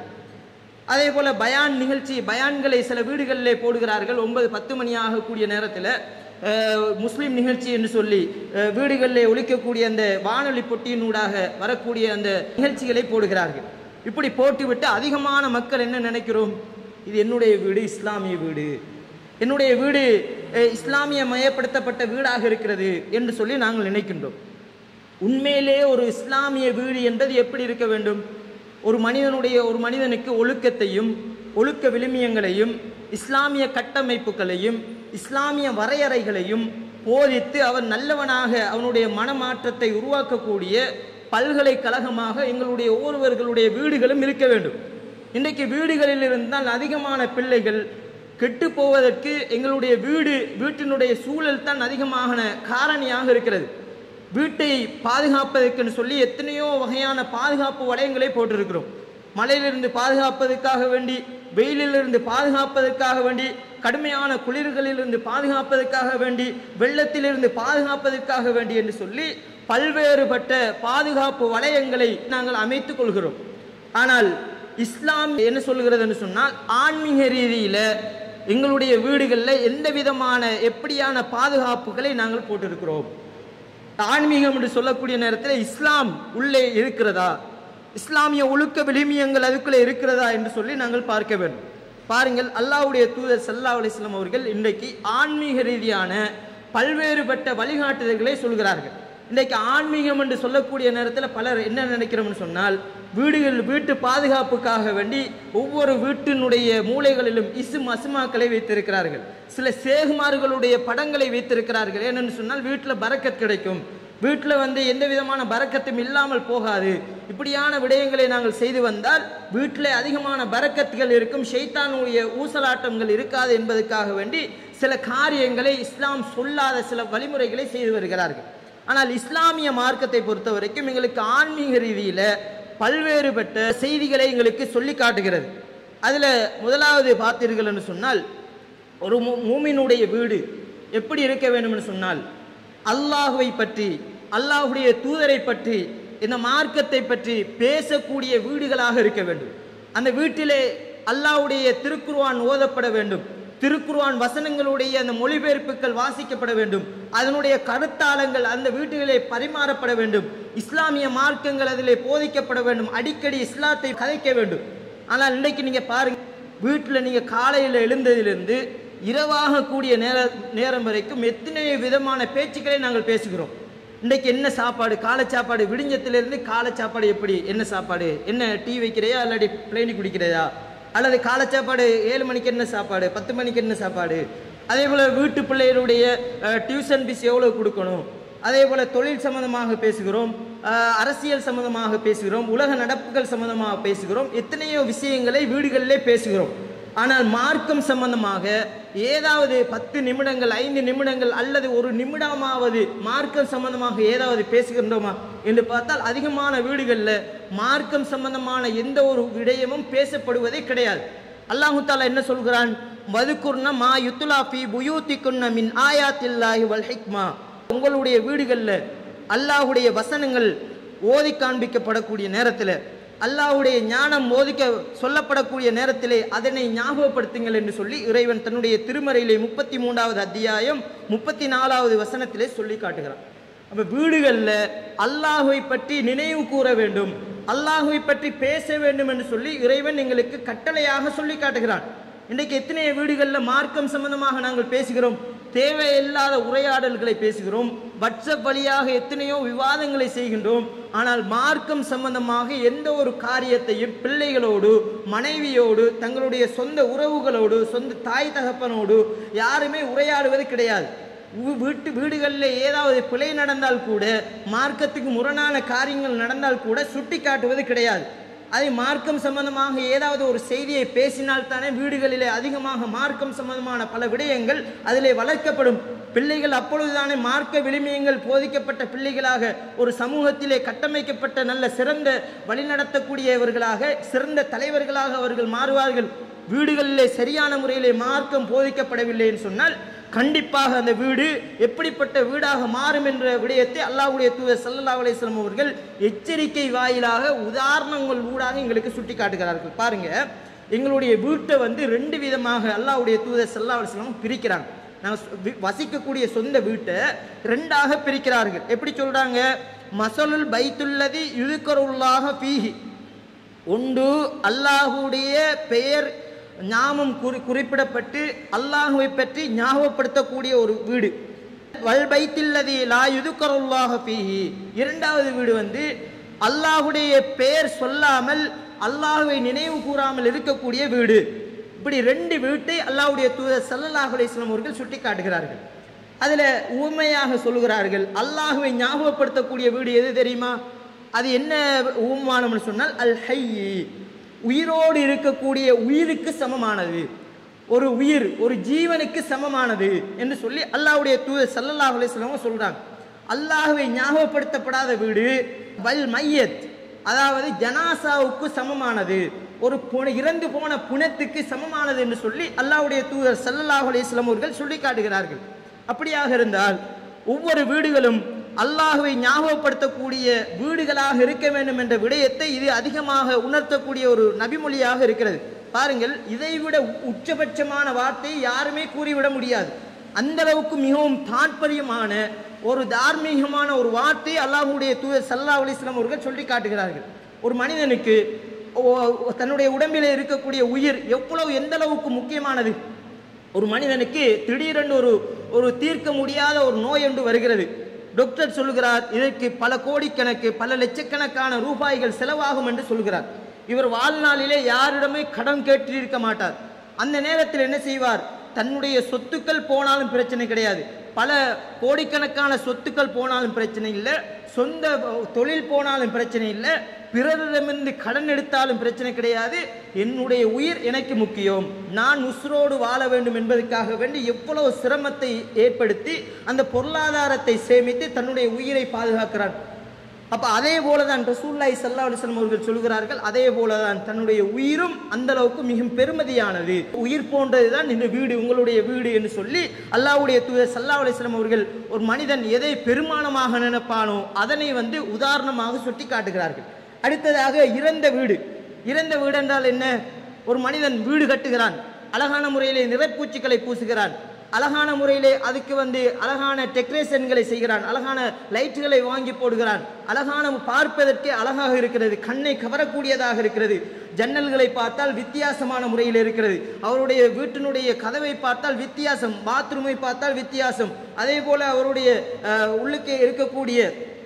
அதே போல பயான் நிகழ்ச்சி பயான்களை சில வீடுகளிலே போடுகிறார்கள் ஒன்பது பத்து மணி ஆகக்கூடிய நேரத்தில் அஹ், முஸ்லிம் நிகழ்ச்சி என்று சொல்லி அஹ், வீடுகளிலே ஒலிக்கக்கூடிய அந்த வானொலி பொட்டியினூடாக வரக்கூடிய அந்த நிகழ்ச்சிகளை போடுகிறார்கள் இப்படி போட்டுவிட்டு அதிகமான மக்கள் என்ன நினைக்கிறோம் இது என்னுடைய வீடு இஸ்லாமிய வீடு என்னுடைய வீடு அஹ், இஸ்லாமிய மயப்படுத்தப்பட்ட வீடாக இருக்கிறது என்று சொல்லி நாங்கள் நினைக்கின்றோம் உண்மையிலே ஒரு இஸ்லாமிய வீடு என்பது எப்படி இருக்க வேண்டும் ஒரு மனிதனுடைய ஒரு மனிதனுக்கு ஒழுக்கத்தையும் ஒழுக்க விழுமியங்களையும் இஸ்லாமிய கட்டமைப்புகளையும் இஸ்லாமிய வரையறைகளையும் போதித்து அவன் நல்லவனாக அவனுடைய மனமாற்றத்தை உருவாக்கக்கூடிய பல்கலைக்கழகமாக எங்களுடைய ஒவ்வொருவர்களுடைய வீடுகளும் இருக்க வேண்டும் இன்றைக்கு வீடுகளில் இருந்தால் அதிகமான பிள்ளைகள் கெட்டு போவதற்கு எங்களுடைய வீடு வீட்டினுடைய சூழல் தான் அதிகமான காரணியாக இருக்கிறது வீட்டை பாதுகாப்பதற்குன்னு சொல்லி எத்தனையோ வகையான பாதுகாப்பு வளையங்களை போட்டிருக்கிறோம் மழையிலிருந்து பாதுகாப்பதற்காக வேண்டி வெயிலிலிருந்து பாதுகாப்பதற்காக வேண்டி கடுமையான குளிர்களிலிருந்து பாதுகாப்பதற்காக வேண்டி வெள்ளத்திலிருந்து பாதுகாப்பதற்காக வேண்டி என்று சொல்லி பல்வேறுபட்ட பாதுகாப்பு வளையங்களை நாங்கள் அமைத்துக் கொள்கிறோம் ஆனால் இஸ்லாம் என்ன சொல்கிறது என்று சொன்னால் ஆன்மீக ரீதியில எங்களுடைய வீடுகளில் எந்த விதமான எப்படியான பாதுகாப்புகளை நாங்கள் போட்டிருக்கிறோம் ஆன்மீகம் என்று சொல்லக்கூடிய நேரத்தில் இஸ்லாம் உள்ளே இருக்கிறதா இஸ்லாமிய ஒழுக்க விளிமியங்கள் அதுக்குள்ளே இருக்கிறதா என்று சொல்லி நாங்கள் பார்க்க வேண்டும் பாருங்கள் அல்லாஹ்வுடைய தூதர் சல்லா அலிஸ்லாம் அவர்கள் இன்றைக்கு ஆன்மீக ரீதியான பல்வேறுபட்ட வழிகாட்டுதல்களை சொல்கிறார்கள் இன்றைக்கு ஆன்மீகம் என்று சொல்லக்கூடிய நேரத்தில் பலர் என்ன நினைக்கிறோம்னு சொன்னால் வீடுகள் வீட்டு பாதுகாப்புக்காக வேண்டி ஒவ்வொரு வீட்டினுடைய மூலைகளிலும் இசும் அசுமாக்களை வைத்திருக்கிறார்கள் சில சேகுமார்களுடைய படங்களை வைத்திருக்கிறார்கள் ஏனென்று சொன்னால் வீட்டில் பறக்கத் கிடைக்கும் வீட்டில் வந்து எந்த விதமான பறக்கத்தும் இல்லாமல் போகாது இப்படியான விடயங்களை நாங்கள் செய்து வந்தால் வீட்டில் அதிகமான பறக்கத்துகள் இருக்கும் ஷைத்தானுடைய ஊசலாட்டங்கள் இருக்காது என்பதற்காக வேண்டி சில காரியங்களை இஸ்லாம் சொல்லாத சில வழிமுறைகளை செய்து வருகிறார்கள் ஆனால் இஸ்லாமிய மார்க்கத்தை பொறுத்த வரைக்கும் எங்களுக்கு ஆன்மீக ரீதியில் பல்வேறுபட்ட செய்திகளை எங்களுக்கு சொல்லி காட்டுகிறது அதில் முதலாவது பார்த்தீர்கள் என்று சொன்னால் ஒரு மூ- மூமினுடைய வீடு எப்படி இருக்க வேண்டும்னு சொன்னால் அல்லாஹுவை பற்றி அல்லாஹுடைய தூதரை பற்றி இந்த மார்க்கத்தை பற்றி பேசக்கூடிய வீடுகளாக இருக்க வேண்டும் அந்த வீட்டிலே அல்லாஹ்வுடைய திருக்குர்ஆன் ஓதப்பட வேண்டும் திருக்குர்ஆன் வசனங்களுடைய அந்த மொழிபெயர்ப்புகள் வாசிக்கப்பட வேண்டும் அதனுடைய கருத்தாளங்கள் அந்த வீடுகளிலே பரிமாறப்பட வேண்டும் இஸ்லாமிய மார்க்கங்கள் அதிலே போதிக்கப்பட வேண்டும் அடிக்கடி இஸ்லாத்தை கதைக்க வேண்டும் ஆனால் இன்றைக்கு நீங்க பாருங்க வீட்டில் நீங்க காலையில் எழுந்ததிலிருந்து இரவாக கூடிய நேர நேரம் வரைக்கும் எத்தனை விதமான பேச்சுக்களை நாங்கள் பேசுகிறோம் இன்றைக்கு என்ன சாப்பாடு காலை சாப்பாடு விடிஞ்சத்திலிருந்து காலை சாப்பாடு எப்படி என்ன சாப்பாடு என்ன டீ வைக்கிறையா இல்லாட்டி பிளேனி குடிக்கிறையா அல்லது காலை சாப்பாடு ஏழு மணிக்கு என்ன சாப்பாடு பத்து மணிக்கு என்ன சாப்பாடு அதே போல் வீட்டு பிள்ளைகளுடைய டியூஷன் ஃபீஸ் எவ்வளோ கொடுக்கணும் அதே போல தொழில் சம்பந்தமாக பேசுகிறோம் அஹ், அரசியல் சம்பந்தமாக பேசுகிறோம் உலக நடப்புகள் சம்பந்தமாக பேசுகிறோம் எத்தனையோ விஷயங்களை வீடுகளிலே பேசுகிறோம் ஆனால் மார்க்கம் சம்பந்தமாக ஏதாவது பத்து நிமிடங்கள் ஐந்து நிமிடங்கள் அல்லது ஒரு நிமிடமாவது மார்க்கம் சம்பந்தமாக ஏதாவது பேசுகின்றோமா என்று பார்த்தால் அதிகமான வீடுகளில் மார்க்கம் சம்பந்தமான எந்த ஒரு விடயமும் பேசப்படுவதே கிடையாது அல்லாஹு தாலா என்ன சொல்கிறான் வதுக்குர்ன மா யுத்துலா ஃபி புயூத்திக்குன்ன மின் ஆயாத்தில்லாஹி வல் ஹிக்மா உங்களுடைய வீடுகளில் அல்லாஹுடைய வசனங்கள் ஓதி காண்பிக்கப்படக்கூடிய நேரத்தில் அல்லாஹ்வுடைய ஞானம் ஓதிக்க சொல்லப்படக்கூடிய நேரத்திலே அதனை ஞாபகப்படுத்துங்கள் என்று சொல்லி இறைவன் தன்னுடைய திருமறையிலே முப்பத்தி மூன்றாவது அத்தியாயம் முப்பத்தி நாலாவது வசனத்திலே சொல்லி காட்டுகிறான் அப்ப வீடுகளில் அல்லாஹுவை பற்றி நினைவு கூற வேண்டும் அல்லாஹுவை பற்றி பேச வேண்டும் என்று சொல்லி இறைவன் எங்களுக்கு கட்டளையாக சொல்லி காட்டுகிறான் இன்றைக்கு எத்தனை வீடுகளில் மார்க்கம் சம்பந்தமாக நாங்கள் பேசுகிறோம் தேவையில்லாத உரையாடல்களை பேசுகிறோம் வாட்ஸ்அப் வழியாக எத்தனையோ விவாதங்களை செய்கின்றோம் ஆனால் மார்க்கம் சம்பந்தமாக எந்த ஒரு காரியத்தையும் பிள்ளைகளோடு மனைவியோடு தங்களுடைய சொந்த உறவுகளோடு சொந்த தாய் தகப்பனோடு யாருமே உரையாடுவது கிடையாது வீ- வீட்டு வீடுகளில் ஏதாவது பிழை நடந்தால் கூட மார்க்கத்துக்கு முரணான காரியங்கள் நடந்தால் கூட சுட்டி காட்டுவது கிடையாது அதை மார்க்கம் சம்பந்தமாக ஏதாவது ஒரு செய்தியை பேசினால் தானே வீடுகளிலே அதிகமாக மார்க்கம் சம்பந்தமான பல விடயங்கள் அதிலே வளர்க்கப்படும் பிள்ளைகள் அப்பொழுதுதானே மார்க்க விளிமியங்கள் போதிக்கப்பட்ட பிள்ளைகளாக ஒரு சமூகத்திலே கட்டமைக்கப்பட்ட நல்ல சிறந்த வழிநடத்தக்கூடியவர்களாக சிறந்த தலைவர்களாக அவர்கள் மாறுவார்கள் வீடுகளிலே சரியான முறையிலே மார்க்கம் போதிக்கப்படவில்லை என்று சொன்னால் கண்டிப்பாக அந்த வீடு எப்படிப்பட்ட வீடாக மாறும் என்ற விடயத்தை அல்லாஹ்வுடைய தூதர் ஸல்லல்லாஹு அலைஹி வஸல்லம் அவர்கள் எச்சரிக்கை வாயிலாக உதாரணங்கள் ஊடாக எங்களுக்கு சுட்டி காட்டுகிறார்கள் பாருங்க எங்களுடைய வீட்டை வந்து ரெண்டு விதமாக அல்லாஹ்வுடைய தூதர் ஸல்லல்லாஹு அலைஹி வஸல்லம் பிரிக்கிறாங்க நாங்கள் வசிக்கக்கூடிய சொந்த வீட்டை ரெண்டாக பிரிக்கிறார்கள் எப்படி சொல்றாங்க மசலுல் பைத்துல்லதி யுதுக்கருல்லாக பீஹி ஒன்று அல்லாஹுடைய பெயர் ஞாபகம் குறி குறிப்பிடப்பட்டு அல்லாஹுவை பற்றி ஞாபகப்படுத்தக்கூடிய ஒரு வீடு வல் பைத்தில்லதி லா யுதுக்கருல்லாக பீஹி இரண்டாவது வீடு வந்து அல்லாஹுடைய பெயர் சொல்லாமல் அல்லாஹுவை நினைவு கூறாமல் இருக்கக்கூடிய வீடு இப்படி ரெண்டு வீட்டை அல்லாஹ்வுடைய தூதர் ஸல்லல்லாஹு அலைஹி வஸல்லம் அவர்கள் சுட்டி காட்டுகிறார்கள் அதில் உண்மையாக சொல்லுகிறார்கள் அல்லாஹுவை ஞாபகப்படுத்தக்கூடிய வீடு எது தெரியுமா அது என்ன உமானம்னு சொன்னால் அல் ஹையி உயிரோடு இருக்கக்கூடிய உயிருக்கு சமமானது ஒரு உயிர் ஒரு ஜீவனுக்கு சமமானது என்று சொல்லி அல்லாஹ்வுடைய தூதர் ஸல்லல்லாஹு அலைஹி வஸல்லம் சொல்றாங்க அல்லாஹுவை ஞாபகப்படுத்தப்படாத வீடு வல் மையத் அதாவது ஜனாசாவுக்கு சமமானது ஒரு புன இறந்து போன புனத்துக்கு சமமானது என்று சொல்லி அல்லாஹ்வுடைய தூதர் ஸல்லல்லாஹு அலைஹி வஸல்லம் அவர்கள் சொல்லி காட்டுகிறார்கள் அப்படியாக இருந்தால் ஒவ்வொரு வீடுகளும் அல்லாஹுவை ஞாபகப்படுத்தக்கூடிய வீடுகளாக இருக்க வேண்டும் என்ற விடயத்தை இது அதிகமாக உணர்த்தக்கூடிய ஒரு நபிமொழியாக இருக்கிறது பாருங்கள் இதைவிட உச்சபட்சமான வார்த்தையை யாருமே கூறிவிட முடியாது அந்த அளவுக்கு மிகவும் தாற்பயமான ஒரு தார்மீகமான ஒரு வார்த்தை அல்லாஹ்வுடைய தூதர் சல்லா அலிஸ்லாம் அவர்கள் சொல்லி காட்டுகிறார்கள் ஒரு மனிதனுக்கு ஓ- தன்னுடைய உடம்பிலே இருக்கக்கூடிய உயிர் எவ்வளவு எந்த அளவுக்கு முக்கியமானது ஒரு மனிதனுக்கு திடீரென்று ஒரு ஒரு தீர்க்க முடியாத ஒரு நோய் ஒன்று வருகிறது டாக்டர் சொல்லுகிறார் இதற்கு பல கோடிக்கணக்கு பல லட்சக்கணக்கான ரூபாய்கள் செலவாகும் என்று சொல்கிறார் இவர் வாழ்நாளிலே யாரிடமே கடன் கேட்டிருக்க மாட்டார் அந்த நேரத்தில் என்ன செய்வார் தன்னுடைய சொத்துக்கள் போனாலும் பிரச்சனை கிடையாது பல கோடிக்கணக்கான சொத்துக்கள் போனாலும் பிரச்சனை இல்லை சொந்த தொழில் போனாலும் பிரச்சனை இல்லை பிறரிடமிருந்து கடன் எடுத்தாலும் பிரச்சனை கிடையாது என்னுடைய உயிர் எனக்கு முக்கியம் நான் உசுரோடு வாழ வேண்டும் என்பதற்காக வேண்டி எவ்வளவு சிரமத்தை ஏற்படுத்தி அந்த பொருளாதாரத்தை சேமித்து தன்னுடைய உயிரை பாதுகாக்கிறான் அப்ப அதே போலதான் ரசூல்லாய் சல்லா அலிஸ்லாம் அவர்கள் சொல்கிறார்கள் அதே போலதான் தன்னுடைய உயிரும் அந்த அளவுக்கு மிகவும் பெருமதியானது உயிர் போன்றதுதான் இந்த வீடு உங்களுடைய வீடு என்று சொல்லி அல்லாஹ்வுடைய தூதர் சல்லா அலிஸ்லாம் அவர்கள் ஒரு மனிதன் எதை பெருமானமாக நினைப்பானோ அதனை வந்து உதாரணமாக சுட்டி காட்டுகிறார்கள் அடுத்ததாக இறந்த வீடு இறந்த வீடு என்றால் என்ன ஒரு மனிதன் வீடு கட்டுகிறான் அழகான முறையிலே நிறப்பூச்சிகளை பூசுகிறான் அழகான முறையிலே அதுக்கு வந்து அழகான டெக்கரேஷன்களை செய்கிறான் அழகான லைட்டுகளை வாங்கி போடுகிறான் அழகான பார்ப்பதற்கே அழகாக இருக்கிறது கண்ணை கவரக்கூடியதாக இருக்கிறது ஜன்னல்களை பார்த்தால் வித்தியாசமான முறையில் இருக்கிறது அவருடைய வீட்டினுடைய கதவை பார்த்தால் வித்தியாசம் பாத்ரூமை பார்த்தால் வித்தியாசம் அதே போல அவருடைய அஹ், உள்ளுக்கே இருக்கக்கூடிய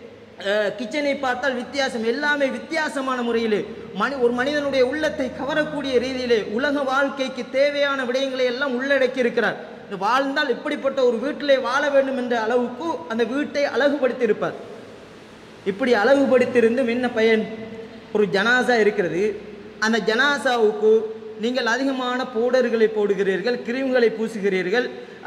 அஹ், கிச்சனை பார்த்தால் வித்தியாசம் எல்லாமே வித்தியாசமான முறையிலே மனி ஒரு மனிதனுடைய உள்ளத்தை கவரக்கூடிய ரீதியிலே உலக வாழ்க்கைக்கு தேவையான விடயங்களை எல்லாம் உள்ளடக்கி இருக்கிறார் இந்த வாழ்ந்தால் இப்படிப்பட்ட ஒரு வீட்டிலே வாழ வேண்டும் என்ற அளவுக்கு அந்த வீட்டை அழகுபடுத்தி இருப்பார் இப்படி அழகுபடுத்தியிருந்தும் என்ன பயன் ஒரு ஜனாசா இருக்கிறது அந்த ஜனாசாவுக்கு நீங்கள் அதிகமான பவுடர்களை போடுகிறீர்கள் கிரீம்களை பூசுகிறீர்கள்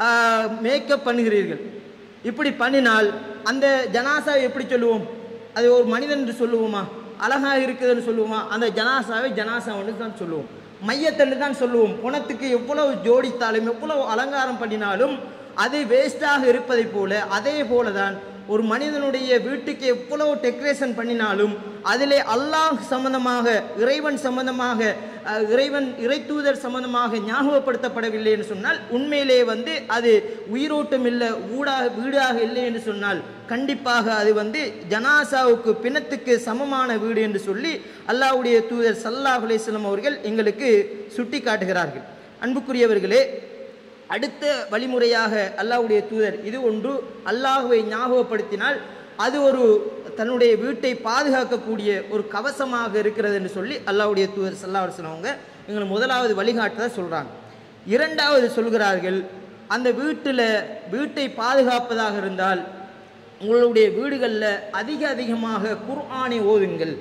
மேக்கப் பண்ணுகிறீர்கள் இப்படி பண்ணினால் அந்த ஜனாசாவை எப்படி சொல்லுவோம் அது ஒரு மனிதன் என்று சொல்லுவோமா அழகா இருக்குதுன்னு சொல்லுவோமா அந்த ஜனாசாவை ஜனாசான்னு தான் சொல்லுவோம் மையத்தன்று தான் சொல்லுவோம் குணத்துக்கு எவ்வளவு ஜோடித்தாலும் எவ்வளவு அலங்காரம் பண்ணினாலும் அது வேஸ்டாக இருப்பதைப் போல அதே போல தான் ஒரு மனிதனுடைய வீட்டுக்கு எவ்வளவு டெக்கரேஷன் பண்ணினாலும் அதிலே அல்லாஹ் சம்பந்தமாக இறைவன் சம்பந்தமாக அஹ், இறைவன் இறைத்தூதர் சம்பந்தமாக ஞாபகப்படுத்தப்படவில்லை என்று சொன்னால் உண்மையிலே வந்து அது உயிரோட்டம் இல்லை ஊடாக வீடாக இல்லை என்று சொன்னால் கண்டிப்பாக அது வந்து ஜனாசாவுக்கு பிணத்துக்கு சமமான வீடு என்று சொல்லி அல்லாஹ்வுடைய தூதர் சல்லாஹ் அலிஸ்லாம் அவர்கள் எங்களுக்கு சுட்டி காட்டுகிறார்கள் அன்புக்குரியவர்களே அடுத்த வழிமுறையாக அல்லாஹ்வுடைய தூதர் இது ஒன்று அல்லாஹுவை ஞாபகப்படுத்தினால் அது ஒரு தன்னுடைய வீட்டை பாதுகாக்கக்கூடிய ஒரு கவசமாக இருக்கிறது என்று சொல்லி அல்லாஹ்வுடைய தூதர் சல்லா அவங்க எங்களை முதலாவது வழிகாட்டுறத சொல்கிறாங்க இரண்டாவது சொல்கிறார்கள் அந்த வீட்டில் வீட்டை பாதுகாப்பதாக இருந்தால் உங்களுடைய வீடுகளில் அதிக அதிகமாக குர்ஆனை ஓதுங்கள்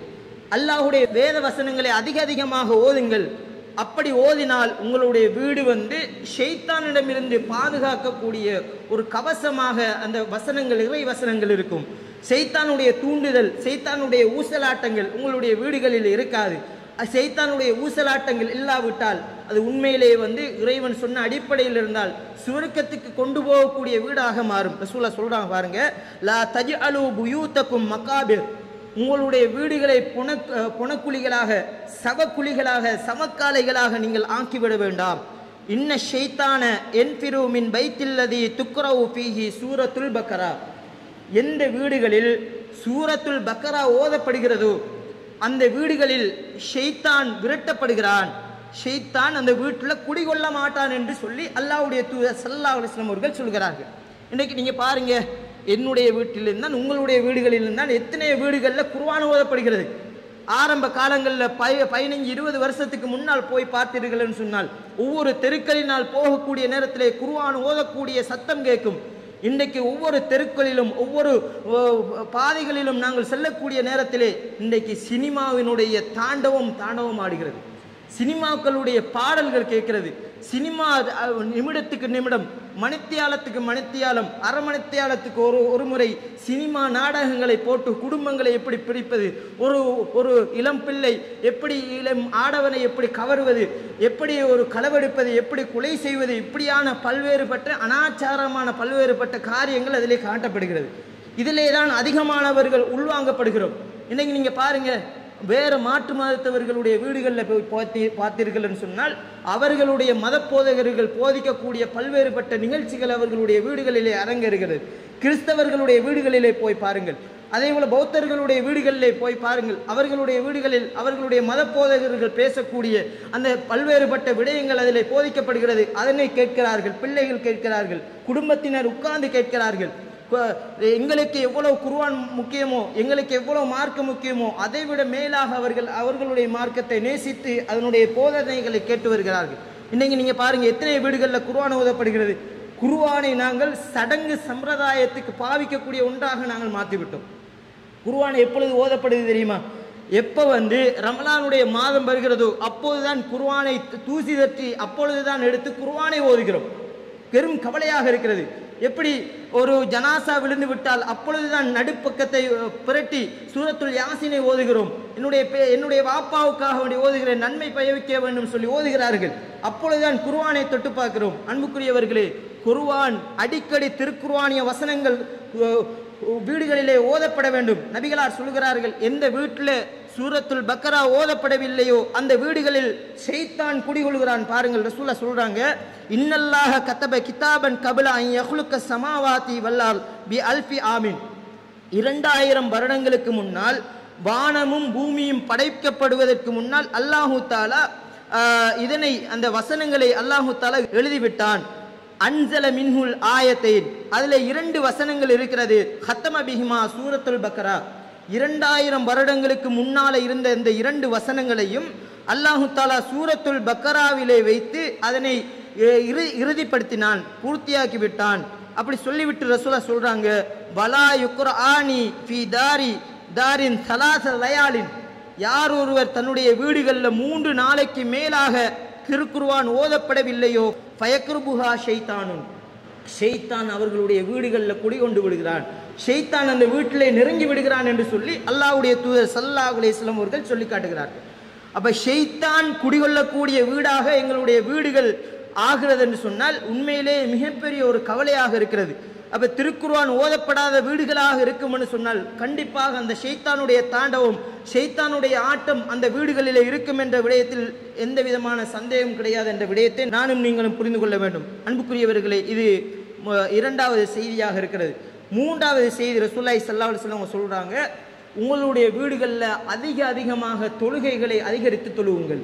அல்லாஹ்வுடைய வேத வசனங்களை அதிக அதிகமாக ஓதுங்கள் அப்படி ஓதினால் உங்களுடைய வீடு வந்து ஷெய்தானிடமிருந்து பாதுகாக்கக்கூடிய ஒரு கவசமாக அந்த வசனங்கள் இறை வசனங்கள் இருக்கும் செய்தானுடைய தூண்டுதல் செய்தானுடைய ஊசலாட்டங்கள் உங்களுடைய வீடுகளில் இருக்காது செய்தானுடைய ஊசலாட்டங்கள் இல்லாவிட்டால் அது உண்மையிலேயே வந்து இறைவன் சொன்ன அடிப்படையில் இருந்தால் சுவர்க்கத்துக்கு கொண்டு போகக்கூடிய வீடாக மாறும் ரசூலா சொல்றாங்க பாருங்க லா தஜ் அலு புயூத்தக்கும் மக்காபிர் உங்களுடைய வீடுகளை புன புனக்குழிகளாக சவக்குழிகளாக சமக்காலைகளாக நீங்கள் ஆக்கிவிட வேண்டாம் இன்ன ஷைத்தான என்பிரு மின் பைத்தில்லதி துக்ரவு பீஹி சூரத்துல் பக்கரா எந்த வீடுகளில் சூரத்துல் பக்கரா ஓதப்படுகிறதோ அந்த வீடுகளில் ஷெய்தான் விரட்டப்படுகிறான் ஷெய்தான் அந்த வீட்டில் குடிகொள்ள மாட்டான் என்று சொல்லி அல்லாஹ்வுடைய தூதர் சல்லா அலுவலம் அவர்கள் சொல்கிறார்கள் இன்றைக்கு நீங்க பாருங்க என்னுடைய வீட்டில் தான் உங்களுடைய வீடுகளில் தான் எத்தனை வீடுகளில் குர்ஆன் ஓதப்படுகிறது ஆரம்ப காலங்களில் பய பதினஞ்சு இருபது வருஷத்துக்கு முன்னால் போய் பார்த்தீர்கள்னு சொன்னால் ஒவ்வொரு தெருக்களினால் போகக்கூடிய நேரத்திலே குர்ஆன் ஓதக்கூடிய சத்தம் கேட்கும் இன்றைக்கு ஒவ்வொரு தெருக்களிலும் ஒவ்வொரு ஓ, பாதைகளிலும் நாங்கள் செல்லக்கூடிய நேரத்திலே இன்றைக்கு சினிமாவினுடைய தாண்டவம் தாண்டவம் ஆடுகிறது சினிமாக்களுடைய பாடல்கள் கேட்கிறது சினிமா அஹ், நிமிடத்துக்கு நிமிடம் மணித்தியாலத்துக்கு மணித்தியாலம் அரை மணித்தியாலத்துக்கு ஒரு ஒரு முறை சினிமா நாடகங்களை போட்டு குடும்பங்களை எப்படி பிரிப்பது ஒரு ஒரு இளம் பிள்ளை எப்படி இளம் ஆடவனை எப்படி கவருவது எப்படி ஒரு களவெடுப்பது எப்படி கொலை செய்வது இப்படியான பல்வேறுபட்ட அனாச்சாரமான பல்வேறுபட்ட காரியங்கள் அதிலே காட்டப்படுகிறது இதிலே தான் அதிகமானவர்கள் உள்வாங்கப்படுகிறோம் இன்னைக்கு நீங்க பாருங்க வேற மாற்று மதத்தவர்களுடைய வீடுகளில் போய் பார்த்தி பார்த்தீர்கள்னு சொன்னால் அவர்களுடைய மத போதகர்கள் போதிக்கக்கூடிய பல்வேறுபட்ட நிகழ்ச்சிகள் அவர்களுடைய வீடுகளிலே அரங்கேறுகிறது கிறிஸ்தவர்களுடைய வீடுகளிலே போய் பாருங்கள் அதே போல பௌத்தர்களுடைய வீடுகளிலே போய் பாருங்கள் அவர்களுடைய வீடுகளில் அவர்களுடைய மத போதகர்கள் பேசக்கூடிய அந்த பல்வேறுபட்ட விடயங்கள் அதிலே போதிக்கப்படுகிறது அதனை கேட்கிறார்கள் பிள்ளைகள் கேட்கிறார்கள் குடும்பத்தினர் உட்கார்ந்து கேட்கிறார்கள் கு- எங்களுக்கு எவ்வளவு குர்ஆன் முக்கியமோ எங்களுக்கு எவ்வளவு மார்க்கம் முக்கியமோ அதை விட மேலாக அவர்கள் அவர்களுடைய மார்க்கத்தை நேசித்து அதனுடைய போதனைகளை கேட்டு வருகிறார்கள் இன்னைக்கு நீங்க பாருங்க எத்தனை வீடுகளில் குர்ஆன் ஓதப்படுகிறது குர்ஆனை நாங்கள் சடங்கு சம்பிரதாயத்துக்கு பாவிக்கக்கூடிய ஒன்றாக நாங்கள் மாற்றிவிட்டோம் குர்ஆன் எப்பொழுது ஓதப்படுது தெரியுமா எப்போ வந்து ரமலானுடைய மாதம் வருகிறதோ அப்போதுதான் குர்ஆனை தூசி தட்டி அப்பொழுதுதான் எடுத்து குர்ஆனை ஓதுகிறோம் பெரும் கவலையாக இருக்கிறது எப்படி ஒரு ஜனாசா விழுந்து விட்டால் அப்பொழுதுதான் நடுப்பக்கத்தை அஹ், புரட்டி சூரத்துல் யாசினை ஓதுகிறோம் என்னுடைய பே- என்னுடைய வாப்பாவுக்காக வேண்டி ஓதுகிறேன் நன்மை பயவிக்க வேண்டும் சொல்லி ஓதுகிறார்கள் அப்பொழுதுதான் குர்ஆனை தொட்டு பார்க்கிறோம் அன்புக்குரியவர்களே குர்ஆன் அடிக்கடி திருக்குர்ஆனிய வசனங்கள் அஹ், வீடுகளிலே ஓதப்பட வேண்டும் நபிகளார் சொல்கிறார்கள் எந்த வீட்டில் சூரத்துல் பக்கரா ஓதப்படவில்லையோ அந்த வீடுகளில் ஷைத்தான் குடிகொள்கிறான் பாருங்கள் ரசூலா சொல்றாங்க இன்னல்லாஹ கத்தப கிதாபன் கபில ஐ யஹ்லுக்க சமாவாதி வல்லால் பி அல்ஃபி ஆமின் இரண்டாயிரம் வருடங்களுக்கு முன்னால் வானமும் பூமியும் படைக்கப்படுவதற்கு முன்னால் அல்லாஹு தாலா ஆஹ், இதனை அந்த வசனங்களை அல்லாஹு தாலா எழுதிவிட்டான் அன்சல மின்ஹுல் ஆயத்தைன் அதுல இரண்டு வசனங்கள் இருக்கிறது ஹத்தம பிஹிமா சூரத்துல் பக்கரா இரண்டாயிரம் வருடங்களுக்கு முன்னால இருந்த இந்த இரண்டு வசனங்களையும் அல்லாஹு தாலா சூரத்துல் பக்கராவிலே வைத்து அதனை எ- இறு- இறுதிப்படுத்தினான் பூர்த்தியாக்கி விட்டான் அப்படி சொல்லிவிட்டு ரசூலா சொல்றாங்க வலா யுக்ரானி ஃபி தாரி தாரின் சலாச லயாலின் யார் ஒருவர் தன்னுடைய வீடுகளில் மூன்று நாளைக்கு மேலாக திருக்குர்ஆன் ஓதப்படவில்லையோ பயக்ருபுஹா ஷைத்தானுன் ஷெய்தான் அவர்களுடைய வீடுகளில் குடிகொண்டு விடுகிறான் ஷெய்தான் அந்த வீட்டிலே நெருங்கி விடுகிறான் என்று சொல்லி அல்லாஹ்வுடைய தூதர் சல்லாஹ் அலைஹிஸ்ஸலாம் அவர்கள் சொல்லி காட்டுகிறார்கள் அப்ப ஷெய்தான் குடிகொள்ளக்கூடிய வீடாக எங்களுடைய வீடுகள் ஆகிறது என்று சொன்னால் உண்மையிலே மிகப்பெரிய ஒரு கவலையாக இருக்கிறது அப்ப திருக்குர்ஆன் ஓதப்படாத வீடுகளாக இருக்கும்னு சொன்னால் கண்டிப்பாக அந்த ஷெய்தானுடைய தாண்டவம் ஷெய்தானுடைய ஆட்டம் அந்த வீடுகளிலே இருக்கும் என்ற விடயத்தில் எந்த விதமான சந்தேகம் கிடையாது என்ற விடயத்தை நானும் நீங்களும் புரிந்து கொள்ள வேண்டும் அன்புக்குரியவர்களே இது ம- இரண்டாவது செய்தியாக இருக்கிறது மூன்றாவது செய்தி ரசூல்லாய் ஸல்லல்லாஹு அலைஹி வஸல்லம் சொல்றாங்க உங்களுடைய வீடுகளில் அதிக அதிகமாக தொழுகைகளை அதிகரித்து தொழுவுங்கள்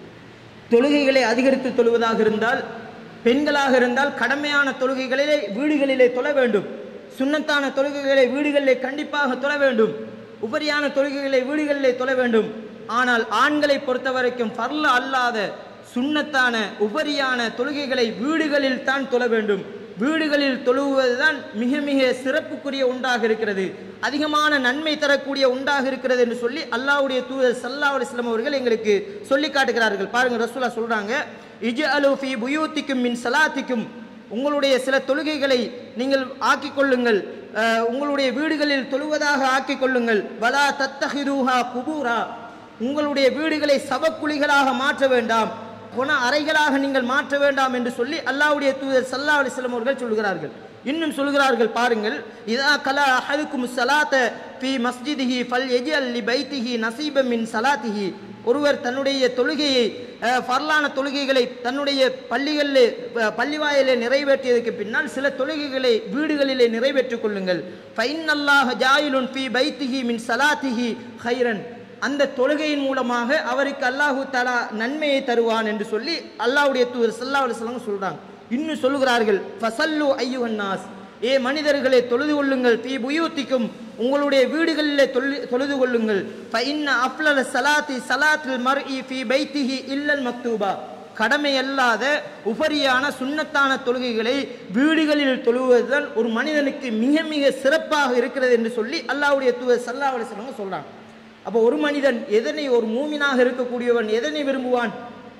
தொழுகைகளை அதிகரித்து தொழுவதாக இருந்தால் பெண்களாக இருந்தால் கடமையான தொழுகைகளிலே வீடுகளிலே தொழ வேண்டும் சுன்னத்தான தொழுகைகளை வீடுகளிலே கண்டிப்பாக தொழ வேண்டும் உபரியான தொழுகைகளை வீடுகளிலே தொழ வேண்டும் ஆனால் ஆண்களை பொறுத்த வரைக்கும் ஃபர்ல அல்லாத சுன்னத்தான உபரியான தொழுகைகளை வீடுகளில் தான் தொழ வேண்டும் வீடுகளில் தொழுவதுதான் மிக மிக சிறப்புக்குரிய உண்டாக இருக்கிறது அதிகமான நன்மை தரக்கூடிய உண்டாக இருக்கிறது என்று சொல்லி அல்லாஹ்வுடைய தூதர் சல்லா அலிஸ்லாம் அவர்கள் எங்களுக்கு சொல்லி காட்டுகிறார்கள் பாருங்க ரசூலா சொல்றாங்க இஜ் அலு ஃபி புயூத்திக்கும் மின் சலாத்திக்கும் உங்களுடைய சில தொழுகைகளை நீங்கள் ஆக்கிக் கொள்ளுங்கள் அஹ், உங்களுடைய வீடுகளில் தொழுவதாக ஆக்கிக் கொள்ளுங்கள் வலா தத்தஹிதூஹா குபூரா உங்களுடைய வீடுகளை சவக்குழிகளாக மாற்ற வேண்டாம் குண அறைகளாக நீங்கள் மாற்ற வேண்டாம் என்று சொல்லி அல்லாஹ்வுடைய தூதர் சல்லா அலிஸ்லாம் அவர்கள் சொல்கிறார்கள் இன்னும் சொல்கிறார்கள் பாருங்கள் இதா கலா அஹதுக்கும் சலாத்த ஃபி மஸ்ஜிதிஹி ஃபல் எஜிஅல் லி பைத்திஹி நசீபம் மின் சலாத்திஹி ஒருவர் தன்னுடைய தொழுகையை அஹ், ஃபர்லான தொழுகைகளை தன்னுடைய பள்ளிகளிலே அஹ், பள்ளிவாயிலே நிறைவேற்றியதற்கு பின்னால் சில தொழுகைகளை வீடுகளிலே நிறைவேற்றிக் கொள்ளுங்கள் ஃபைன் அல்லாஹ் ஜாயிலுன் ஃபி பைத்திஹி மின் சலாத்திஹி ஹைரன் அந்த தொழுகையின் மூலமாக அவருக்கு அல்லாஹு தலா நன்மையை தருவான் என்று சொல்லி அல்லாஹ்வுடைய தூதர் சல்லா அலுவலம் சொல்றாங்க இன்னும் சொல்கிறார்கள் ஃபசல்லு ஐயுஹன்னாஸ் ஏ மனிதர்களே தொழுது கொள்ளுங்கள் தீ புயூத்திக்கும் உங்களுடைய வீடுகளிலே தொழு தொழுது கொள்ளுங்கள் ஃபஇன்ன அஃப்லல் சலாத்தி சலாத்தில் மர்இ ஃபி பைத்திஹி இல்லல் மக்தூபா கடமை அல்லாத உபரியான சுன்னத்தான தொழுகைகளை வீடுகளில் தொழுவதுதான் ஒரு மனிதனுக்கு மிக மிக சிறப்பாக இருக்கிறது என்று சொல்லி அல்லாஹ்வுடைய தூதர் சல்லா அலுவலம் சொல்றாங்க அப்போ ஒரு மனிதன் எதனை ஒரு மூமினாக இருக்கக்கூடியவன் எதனை விரும்புவான்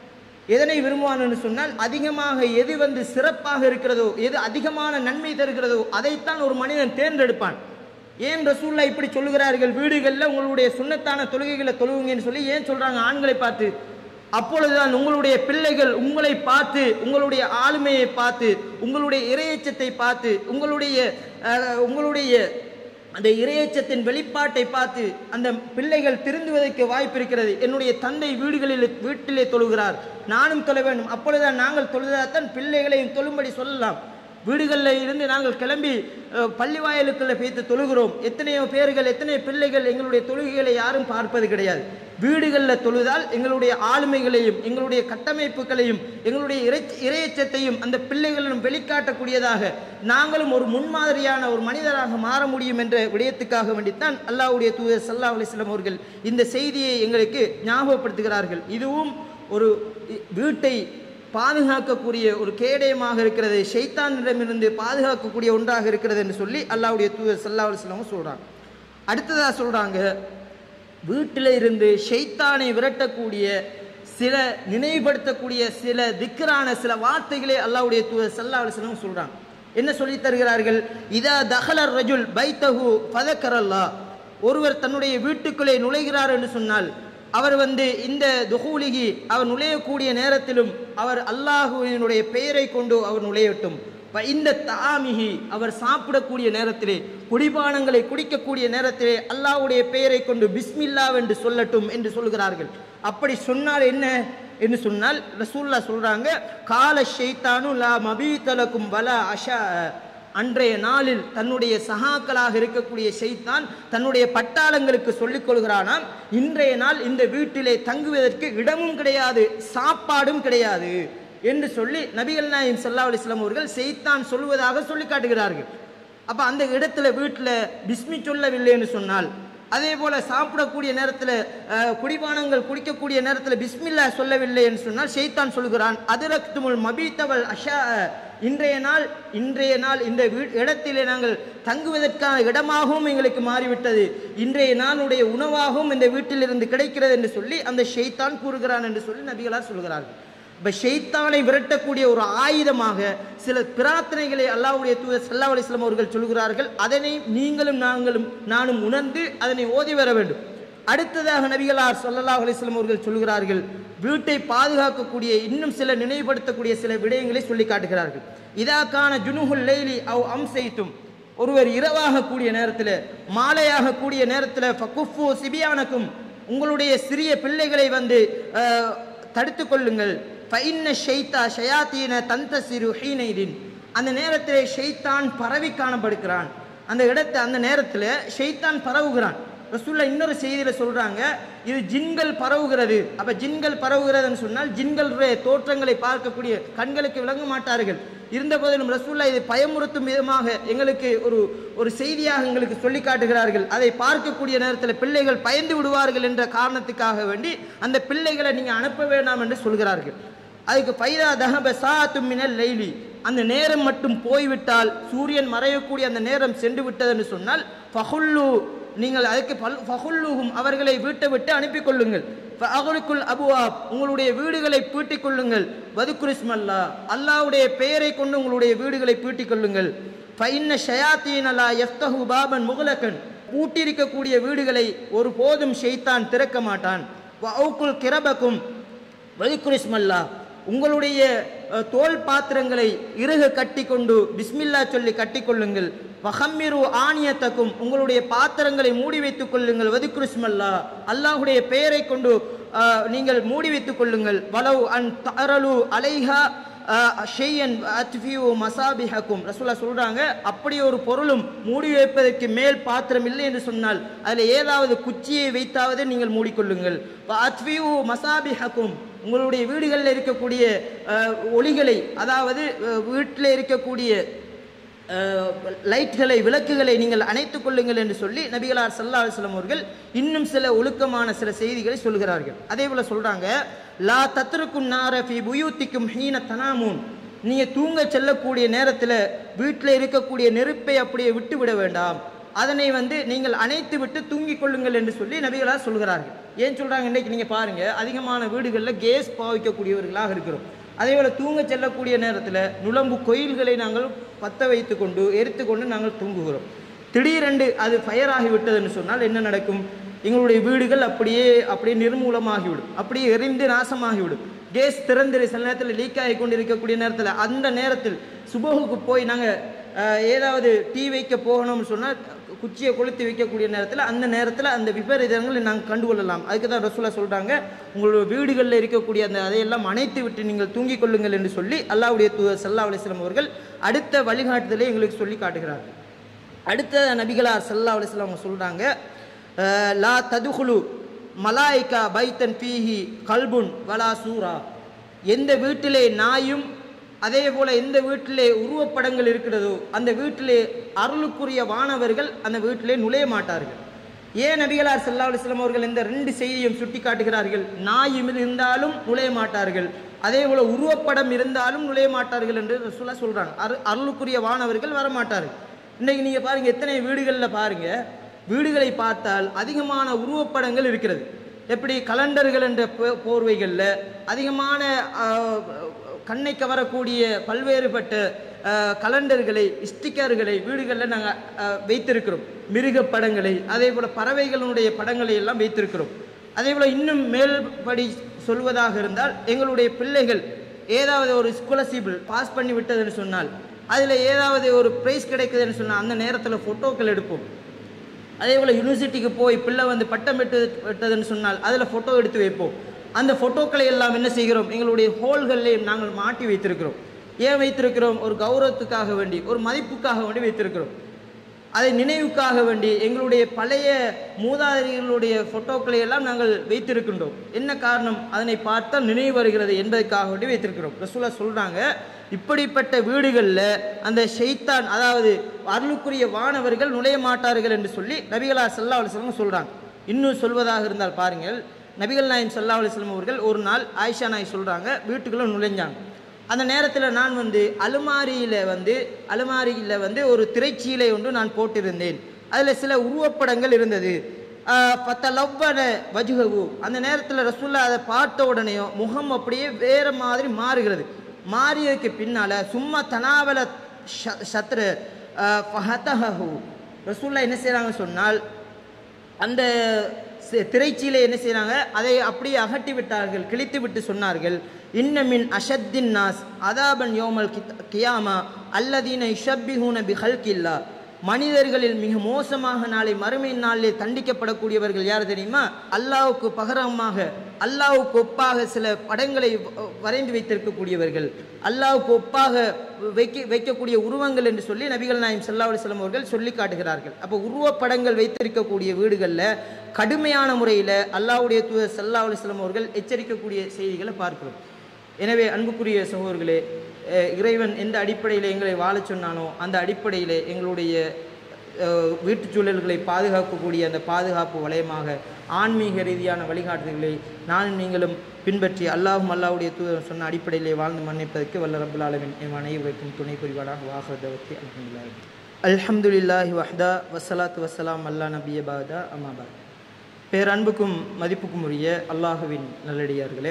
எதனை விரும்புவான் என்று சொன்னால் அதிகமாக எது வந்து சிறப்பாக இருக்கிறதோ எது அதிகமான நன்மை தருகிறதோ அதைத்தான் ஒரு மனிதன் தேர்ந்தெடுப்பான் ஏன் ரசூல்லா இப்படி சொல்லுகிறார்கள் வீடுகளில் உங்களுடைய சுண்ணத்தான தொழுகைகளை தொழுவுங்கன்னு சொல்லி ஏன் சொல்றாங்க ஆண்களை பார்த்து அப்பொழுதுதான் உங்களுடைய பிள்ளைகள் உங்களை பார்த்து உங்களுடைய ஆளுமையை பார்த்து உங்களுடைய இரையச்சத்தை பார்த்து உங்களுடைய அஹ், உங்களுடைய அந்த இரையச்சத்தின் வெளிப்பாட்டை பார்த்து அந்த பிள்ளைகள் திருந்துவதற்கு வாய்ப்பு இருக்கிறது என்னுடைய தந்தை வீடுகளில் வீட்டிலே தொழுகிறார் நானும் தொழ வேண்டும் அப்பொழுதுதான் நாங்கள் தொழுதாதான் பிள்ளைகளையும் தொழும்படி சொல்லலாம் வீடுகளில் இருந்து நாங்கள் கிளம்பி அஹ், பள்ளி வாயிலுக்குள்ள பேத்து தொழுகிறோம் எத்தனையோ பேர்கள் எத்தனையோ பிள்ளைகள் எங்களுடைய தொழுகைகளை யாரும் பார்ப்பது கிடையாது வீடுகளில் தொழுதால் எங்களுடைய ஆளுமைகளையும் எங்களுடைய கட்டமைப்புகளையும் எங்களுடைய இறை இரையச்சத்தையும் அந்த பிள்ளைகளிடம் வெளிக்காட்டக்கூடியதாக நாங்களும் ஒரு முன்மாதிரியான ஒரு மனிதராக மாற முடியும் என்ற விடயத்துக்காக வேண்டித்தான் அல்லாஹ்வுடைய தூதர் சல்லா அலிஸ்லாம் அவர்கள் இந்த செய்தியை எங்களுக்கு ஞாபகப்படுத்துகிறார்கள் இதுவும் ஒரு இ- வீட்டை பாதுகாக்கக்கூடிய ஒரு கேடயமாக இருக்கிறது ஷைத்தானிடமிருந்து பாதுகாக்கக்கூடிய ஒன்றாக இருக்கிறது என்று சொல்லி அல்லாஹ்வுடைய தூதர் சல்லா அலிஸ்லாமும் சொல்றாங்க அடுத்ததா சொல்றாங்க வீட்டில் இருந்து ஷைத்தானை விரட்டக்கூடிய சில நினைவுபடுத்தக்கூடிய சில திக்கரான சில வார்த்தைகளை அல்லாஹ்வுடைய தூதர் சல்லா அலிஸ்லாம் சொல்றாங்க என்ன சொல்லி தருகிறார்கள் இதா தஹலர் ரஜுல் பைத்தஹு ஃபதக்கரல்லா ஒருவர் தன்னுடைய வீட்டுக்குள்ளே நுழைகிறார் என்று சொன்னால் அவர் வந்து இந்த துஹூலிகி அவர் நுழையக்கூடிய நேரத்திலும் அவர் அல்லாஹுவினுடைய பெயரை கொண்டு அவர் நுழையட்டும் ப- இந்த தாமிகி அவர் சாப்பிடக்கூடிய நேரத்திலே குடிபானங்களை குடிக்கக்கூடிய நேரத்திலே அல்லாஹ்வுடைய பெயரை கொண்டு பிஸ்மில்லா என்று சொல்லட்டும் என்று சொல்கிறார்கள் அப்படி சொன்னால் என்ன என்று சொன்னால் ரசூல்லா சொல்றாங்க கால ஷைத்தானு லா மபீதலக்கும் வலா அஷா அன்றைய நாளில் தன்னுடைய சகாக்களாக இருக்கக்கூடிய ஷைத்தான் தன்னுடைய பட்டாளங்களுக்கு சொல்லிக் கொள்கிறானாம் இன்றைய நாள் இந்த வீட்டிலே தங்குவதற்கு இடமும் கிடையாது சாப்பாடும் கிடையாது என்று சொல்லி நபிகள் நாயம் சல்லா அலிஸ்லாம் அவர்கள் செய்தான் சொல்வதாக சொல்லி காட்டுகிறார்கள் அப்ப அந்த இடத்துல வீட்டில் பிஸ்மி சொல்லவில்லை என்று சொன்னால் அதே போல சாப்பிடக்கூடிய நேரத்தில் குடிபானங்கள் குடிக்கக்கூடிய நேரத்தில் பிஸ்மில்லா சொல்லவில்லை என்று சொன்னால் ஷைத்தான் சொல்கிறான் அதிரக்துமுல் மபீத்தவல் அஷா இன்றைய நாள் இன்றைய நாள் இந்த வீ இடத்திலே நாங்கள் தங்குவதற்கான இடமாகவும் எங்களுக்கு மாறிவிட்டது இன்றைய நாளுடைய உணவாகவும் இந்த வீட்டிலிருந்து கிடைக்கிறது என்று சொல்லி அந்த ஷைத்தான் கூறுகிறான் என்று சொல்லி நபிகளார் சொல்கிறார்கள் இப்ப ஷைத்தானை விரட்டக்கூடிய ஒரு ஆயுதமாக சில பிரார்த்தனைகளை அல்லாஹ்வுடைய தூதர் சல்லா அலிஸ்லாம் அவர்கள் சொல்கிறார்கள் அதனை நீங்களும் நாங்களும் நானும் உணர்ந்து அதனை ஓதி வர வேண்டும் அடுத்ததாக நபிகளார் ஸல்லல்லாஹு அலைஹி வஸல்லம் அவர்கள் சொல்கிறார்கள் வீட்டை பாதுகாக்கக்கூடிய இன்னும் சில நினைவுபடுத்தக்கூடிய சில விடயங்களை சொல்லி காட்டுகிறார்கள் இதாக்கான ஜுனுகுல் லைலி அவ் அம்சைத்தும் ஒருவர் இரவாக கூடிய நேரத்தில் மாலையாக கூடிய நேரத்தில் ஃபகுஃபு சிபியானக்கும் உங்களுடைய சிறிய பிள்ளைகளை வந்து அஹ், தடுத்துக் கொள்ளுங்கள் ஃபைன்ன ஷைத்தா ஷயாத்தீன தந்த சிறு ஹீனைதின் அந்த நேரத்திலே ஷைத்தான் பரவி காணப்படுகிறான் அந்த இடத்தை அந்த நேரத்தில் ஷைத்தான் பரவுகிறான் ரசூல்லா இன்னொரு செய்தியில சொல்றாங்க இது ஜின்கள் பரவுகிறது அப்ப ஜின்கள் பரவுகிறதுன்னு சொன்னால் ஜின்களுடைய தோற்றங்களை பார்க்கக்கூடிய கண்களுக்கு விளங்க மாட்டார்கள் இருந்த போதிலும் ரசூல்லா இதை பயமுறுத்தும் விதமாக எங்களுக்கு ஒரு ஒரு செய்தியாக எங்களுக்கு சொல்லி காட்டுகிறார்கள் அதை பார்க்கக்கூடிய நேரத்தில் பிள்ளைகள் பயந்து விடுவார்கள் என்ற காரணத்துக்காக வேண்டி அந்த பிள்ளைகளை நீங்க அனுப்ப வேண்டாம் என்று சொல்கிறார்கள் அதுக்கு பைதா தஹப சாத்து மினல் லைலி அந்த நேரம் மட்டும் போய்விட்டால் சூரியன் மறையக்கூடிய அந்த நேரம் சென்று விட்டதுன்னு சொன்னால் ஃபஹுல்லு நீங்கள் அதுக்கு பல் ஃபஹுல்லுஹும் அவர்களை வீட்டை விட்டு அனுப்பி கொள்ளுங்கள் ஃபஅகுலுக்குல் அபுவாப் உங்களுடைய வீடுகளை பூட்டிக் கொள்ளுங்கள் வதுக்குரிஸ்மல்லா அல்லாஹ்வுடைய பெயரை கொண்டு உங்களுடைய வீடுகளை பூட்டிக் கொள்ளுங்கள் ஃபைன்ன ஷயாத்தீன் அல்லா எஃப்தஹு பாபன் முகலக்கன் பூட்டியிருக்கக்கூடிய வீடுகளை ஒருபோதும் ஷெய்தான் திறக்க மாட்டான் வஅவுக்குல் கிரபக்கும் வதுக்குரிஸ்மல்லா உங்களுடைய அஹ், தோல் பாத்திரங்களை இறுக கட்டிக்கொண்டு பிஸ்மில்லா சொல்லி கட்டிக்கொள்ளுங்கள் வஹம்மிரு ஆணியத்தக்கும் உங்களுடைய பாத்திரங்களை மூடி வைத்துக் கொள்ளுங்கள் வதுக்குரிஸ்மல்லா அல்லாஹுடைய பெயரை கொண்டு அஹ், நீங்கள் மூடி வைத்துக் கொள்ளுங்கள் வலவ் அன் தரலு அலைஹா ஷெய்யன் அத்ஃபியூ மசாபிஹக்கும் ரசூலா சொல்றாங்க அப்படி ஒரு பொருளும் மூடி வைப்பதற்கு மேல் பாத்திரம் இல்லை என்று சொன்னால் அதில் ஏதாவது குச்சியை வைத்தாவது நீங்கள் மூடிக்கொள்ளுங்கள் அத்ஃபியூ மசாபிஹக்கும் உங்களுடைய வீடுகளில் இருக்கக்கூடிய அஹ், ஒளிகளை அதாவது அஹ், வீட்டில் இருக்கக்கூடிய அஹ், லைட்களை விளக்குகளை நீங்கள் அணைத்துக் கொள்ளுங்கள் என்று சொல்லி நபிகளார் சல்லா அலுவலம் அவர்கள் இன்னும் சில ஒழுக்கமான சில செய்திகளை சொல்கிறார்கள் அதே போல சொல்றாங்க லா தத்ருக்கும் நார ஃபி புயூத்திக்கும் ஹீன தனாமூன் நீங்க தூங்க செல்லக்கூடிய நேரத்தில் வீட்டில் இருக்கக்கூடிய நெருப்பை அப்படியே விட்டு விட வேண்டாம் அதனை வந்து நீங்கள் அணைத்து விட்டு தூங்கிக் கொள்ளுங்கள் என்று சொல்லி நபிகளார் சொல்கிறார்கள் ஏன் சொல்றாங்க இன்னைக்கு நீங்க பாருங்க அதிகமான வீடுகளில் கேஸ் பாவிக்கக்கூடியவர்களாக இருக்கிறோம் அதே போல தூங்க செல்லக்கூடிய நேரத்தில் நுளம்பு கோயில்களை நாங்கள் பத்த வைத்து கொண்டு எரித்து கொண்டு நாங்கள் தூங்குகிறோம் திடீரென்று அது ஃபயர் ஆகிவிட்டதுன்னு சொன்னால் என்ன நடக்கும் எங்களுடைய வீடுகள் அப்படியே அப்படியே நிர்மூலமாகிவிடும் அப்படியே எரிந்து நாசமாகிவிடும் கேஸ் திறந்து சில நேரத்தில் லீக் ஆகி கொண்டு இருக்கக்கூடிய நேரத்தில் அந்த நேரத்தில் சுபோகுக்கு போய் நாங்கள் ஏதாவது டீ வைக்க போகணும்னு சொன்னால் குச்சியை கொளுத்தி வைக்கக்கூடிய நேரத்தில் அந்த நேரத்தில் அந்த விபரீதங்களை நாங்கள் கண்டுகொள்ளலாம் அதுக்கு தான் ரசூலா சொல்கிறாங்க உங்களோட வீடுகளில் இருக்கக்கூடிய அந்த அதையெல்லாம் அணைத்து விட்டு நீங்கள் தூங்கிக் கொள்ளுங்கள் என்று சொல்லி அல்லாவுடைய தூதர் சல்லா அலிஸ்லாம் அவர்கள் அடுத்த வழிகாட்டுதலை எங்களுக்கு சொல்லி காட்டுகிறார்கள் அடுத்த நபிகளார் சல்லா அலிஸ்லாம் அவங்க சொல்கிறாங்க லா ததுகுலு மலாய்கா பைத்தன் பீஹி கல்புன் வலா சூரா எந்த வீட்டிலே நாயும் அதே போல எந்த வீட்டிலே உருவப்படங்கள் இருக்கிறதோ அந்த வீட்டிலே அருளுக்குரிய வானவர்கள் அந்த வீட்டிலே நுழைய மாட்டார்கள் ஏன் நபிகளார் சல்லா அலுவலம் அவர்கள் இந்த ரெண்டு செய்தியும் சுட்டி காட்டுகிறார்கள் நாயும் இருந்தாலும் நுழைய மாட்டார்கள் அதே போல உருவப்படம் இருந்தாலும் நுழைய மாட்டார்கள் என்று சொல்ல சொல்றாங்க அரு அருளுக்குரிய வானவர்கள் வரமாட்டார்கள் இன்னைக்கு நீங்க பாருங்க எத்தனை வீடுகளில் பாருங்க வீடுகளை பார்த்தால் அதிகமான உருவப்படங்கள் இருக்கிறது எப்படி கலண்டர்கள் என்ற போ- போர்வைகள்ல அதிகமான ஆஹ், கண்ணை கவரக்கூடிய பல்வேறுபட்ட ஆஹ், கலண்டர்களை ஸ்டிக்கர்களை வீடுகளில் நாங்கள் வைத்திருக்கிறோம் மிருக படங்களை அதே போல் பறவைகளுடைய படங்களை எல்லாம் வைத்திருக்கிறோம் அதே போல் இன்னும் மேல்படி சொல்வதாக இருந்தால் எங்களுடைய பிள்ளைகள் ஏதாவது ஒரு ஸ்காலர்ஷிப் பாஸ் பண்ணி விட்டதுன்னு சொன்னால் அதில் ஏதாவது ஒரு ப்ரைஸ் கிடைக்குதுன்னு சொன்னால் அந்த நேரத்தில் ஃபோட்டோக்கள் எடுப்போம் அதே போல் யூனிவர்சிட்டிக்கு போய் பிள்ளை வந்து பட்டம் பெற்று விட்டதுன்னு சொன்னால் அதில் ஃபோட்டோ எடுத்து வைப்போம் அந்த ஃபோட்டோக்களை எல்லாம் என்ன செய்கிறோம் எங்களுடைய ஹோல்கள்லையும் நாங்கள் மாட்டி வைத்திருக்கிறோம் ஏன் வைத்திருக்கிறோம் ஒரு கௌரவத்துக்காக வேண்டி ஒரு மதிப்புக்காக வேண்டி வைத்திருக்கிறோம் அதை நினைவுக்காக வேண்டி எங்களுடைய பழைய மூதாதையர்களுடைய ஃபோட்டோக்களை எல்லாம் நாங்கள் வைத்திருக்கின்றோம் என்ன காரணம் அதனை பார்த்தால் நினைவு வருகிறது என்பதற்காக வேண்டி வைத்திருக்கிறோம் ரசூலா சொல்றாங்க இப்படிப்பட்ட வீடுகளில் அந்த ஷைத்தான் அதாவது அருளுக்குரிய வானவர்கள் நுழைய மாட்டார்கள் என்று சொல்லி நபிகளா சல்லா அலுவலம் சொல்றாங்க இன்னும் சொல்வதாக இருந்தால் பாருங்கள் நபிகள் நாயம் சல்லா அலுவலம் அவர்கள் ஒரு நாள் ஆயிஷா நாய் சொல்றாங்க வீட்டுக்குள்ள நுழைஞ்சாங்க அந்த நேரத்தில் நான் வந்து அலுமாரியில் வந்து அலுமாரியில் வந்து ஒரு திரைச்சீலை ஒன்று நான் போட்டிருந்தேன் அதில் சில உருவப்படங்கள் இருந்தது பத்த லவ்வன வஜுகவு அந்த நேரத்தில் ரசூல்லா அதை பார்த்த உடனேயும் முகம் அப்படியே வேற மாதிரி மாறுகிறது மாறியதுக்கு பின்னால சும்மா தனாவல ஷ- சத்ரு ஃபஹதஹு ரசூல்லா என்ன செய்கிறாங்க சொன்னால் அந்த சி- திரைச்சீலை என்ன செய்றாங்க அதை அப்படியே அகட்டி விட்டார்கள் கிழித்து விட்டு சொன்னார்கள் இன்னமின் அஷத்தின் நாஸ் அதாபன் யோமல் கித்- கியாமா அல்லதீன இஷப்பிஹூன பிஹல்கில்லா மனிதர்களில் மிக மோசமாக நாளை மறுமை நாளிலே தண்டிக்கப்படக்கூடியவர்கள் யார் தெரியுமா அல்லாஹ்வுக்கு பகரமாக அல்லாஹ்வுக்கு ஒப்பாக சில படங்களை வ- வரைந்து வைத்திருக்கக்கூடியவர்கள் அல்லாஹ்வுக்கு ஒப்பாக வைக்க வைக்கக்கூடிய உருவங்கள் என்று சொல்லி நபிகள் நாயம் சல்லா அலிஸ்லாம் அவர்கள் சொல்லி காட்டுகிறார்கள் அப்போ உருவப்படங்கள் வைத்திருக்கக்கூடிய வீடுகளில் கடுமையான முறையில் அல்லாஹ்வுடைய தூதர் சல்லா அலிஸ்லாம் அவர்கள் எச்சரிக்கக்கூடிய செய்திகளை பார்க்கிறோம் எனவே அன்புக்குரிய சகோதரர்களே அஹ், இறைவன் எந்த அடிப்படையில் எங்களை வாழச் சொன்னானோ அந்த அடிப்படையில் எங்களுடைய அஹ், வீட்டுச் சூழல்களை பாதுகாக்கக்கூடிய அந்த பாதுகாப்பு வலயமாக ஆன்மீக ரீதியான வழிகாட்டுதல்களை நானும் நீங்களும் பின்பற்றி அல்லாஹும் அல்லாஹ்வுடைய தூதர் சொன்ன அடிப்படையிலே வாழ்ந்து மன்னிப்பதற்கு வல்ல ரப்புல் ஆலமின் எம் அனைவருக்கும் துணை புரிவானாக வாகரதவத்தி அல்ஹம்துலில்லாஹி அல்ஹம்துலில்லாஹி வஹ்தா வஸ்ஸலாத்து வஸ்ஸலாம் அல்லா நபிய பாதா அமாபாத் பேரன்புக்கும் மதிப்புக்கும் உரிய அல்லாஹுவின் நல்லடியார்களே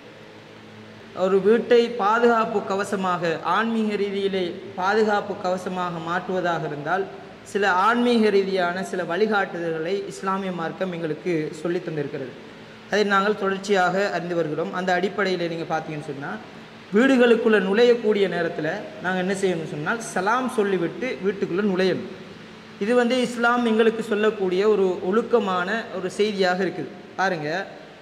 ஒரு வீட்டை பாதுகாப்பு கவசமாக ஆன்மீக ரீதியிலே பாதுகாப்பு கவசமாக மாற்றுவதாக இருந்தால் சில ஆன்மீக ரீதியான சில வழிகாட்டுதல்களை இஸ்லாமிய மார்க்கம் எங்களுக்கு சொல்லி தந்திருக்கிறது அதை நாங்கள் தொடர்ச்சியாக அறிந்து வருகிறோம் அந்த அடிப்படையில் நீங்கள் பார்த்தீங்கன்னு சொன்னால் வீடுகளுக்குள்ளே நுழையக்கூடிய நேரத்தில் நாங்கள் என்ன செய்யணும்னு சொன்னால் சலாம் சொல்லிவிட்டு வீட்டுக்குள்ளே நுழையணும் இது வந்து இஸ்லாம் எங்களுக்கு சொல்லக்கூடிய ஒரு ஒழுக்கமான ஒரு செய்தியாக இருக்குது பாருங்கள்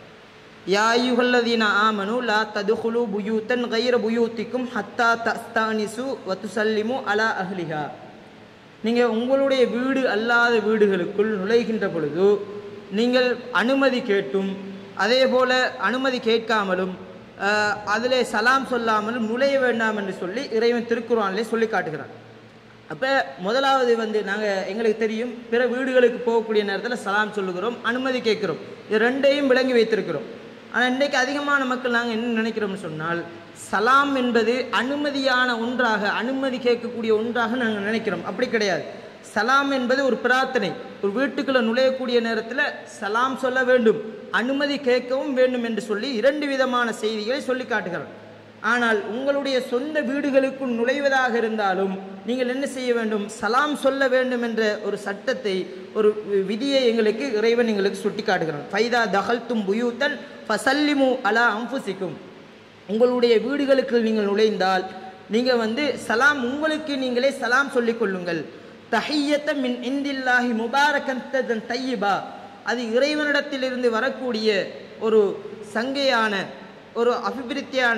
யா அய்யுஹல்லதீன ஆமனு லா ததுகுலு புயூத்தன் கைர புயூத்திக்கும் ஹத்தா தஸ்தானிசு வத்துசல்லிமு அலா அஹ்லிஹா நீங்கள் உங்களுடைய வீடு அல்லாத வீடுகளுக்குள் நுழைகின்ற பொழுது நீங்கள் அனுமதி கேட்டும் அதே போல அனுமதி கேட்காமலும் ஆஹ், அதிலே சலாம் சொல்லாமலும் நுழைய வேண்டாம் என்று சொல்லி இறைவன் திருக்குறானிலே சொல்லி காட்டுகிறான் அப்போ முதலாவது வந்து நாங்கள் எங்களுக்கு தெரியும் பிற வீடுகளுக்கு போகக்கூடிய நேரத்தில் சலாம் சொல்லுகிறோம் அனுமதி கேட்குறோம் இது ரெண்டையும் விளங்கி வைத்திருக்கிறோம் ஆனால் இன்றைக்கு அதிகமான மக்கள் நாங்கள் என்ன நினைக்கிறோம்னு சொன்னால் சலாம் என்பது அனுமதியான ஒன்றாக அனுமதி கேட்கக்கூடிய ஒன்றாக நாங்கள் நினைக்கிறோம் அப்படி கிடையாது சலாம் என்பது ஒரு பிரார்த்தனை ஒரு வீட்டுக்குள்ளே நுழையக்கூடிய நேரத்தில் சலாம் சொல்ல வேண்டும் அனுமதி கேட்கவும் வேண்டும் என்று சொல்லி இரண்டு விதமான செய்திகளை சொல்லி காட்டுகிறார் ஆனால் உங்களுடைய சொந்த வீடுகளுக்குள் நுழைவதாக இருந்தாலும் நீங்கள் என்ன செய்ய வேண்டும் சலாம் சொல்ல வேண்டும் என்ற ஒரு சட்டத்தை ஒரு வி- விதியை எங்களுக்கு இறைவன் எங்களுக்கு சுட்டி காட்டுகிறான் ஃபைதா தகல்தும் புயூத்தன் ஃபசல்லிமு அலா அம்புசிக்கும் உங்களுடைய வீடுகளுக்கு நீங்கள் நுழைந்தால் நீங்கள் வந்து சலாம் உங்களுக்கு நீங்களே சலாம் சொல்லிக் கொள்ளுங்கள் தஹியத்த மின் இந்தில்லாஹி முபாரகந்தன் தையிபா அது இறைவனிடத்திலிருந்து வரக்கூடிய ஒரு சங்கையான ஒரு அபிவிருத்தியான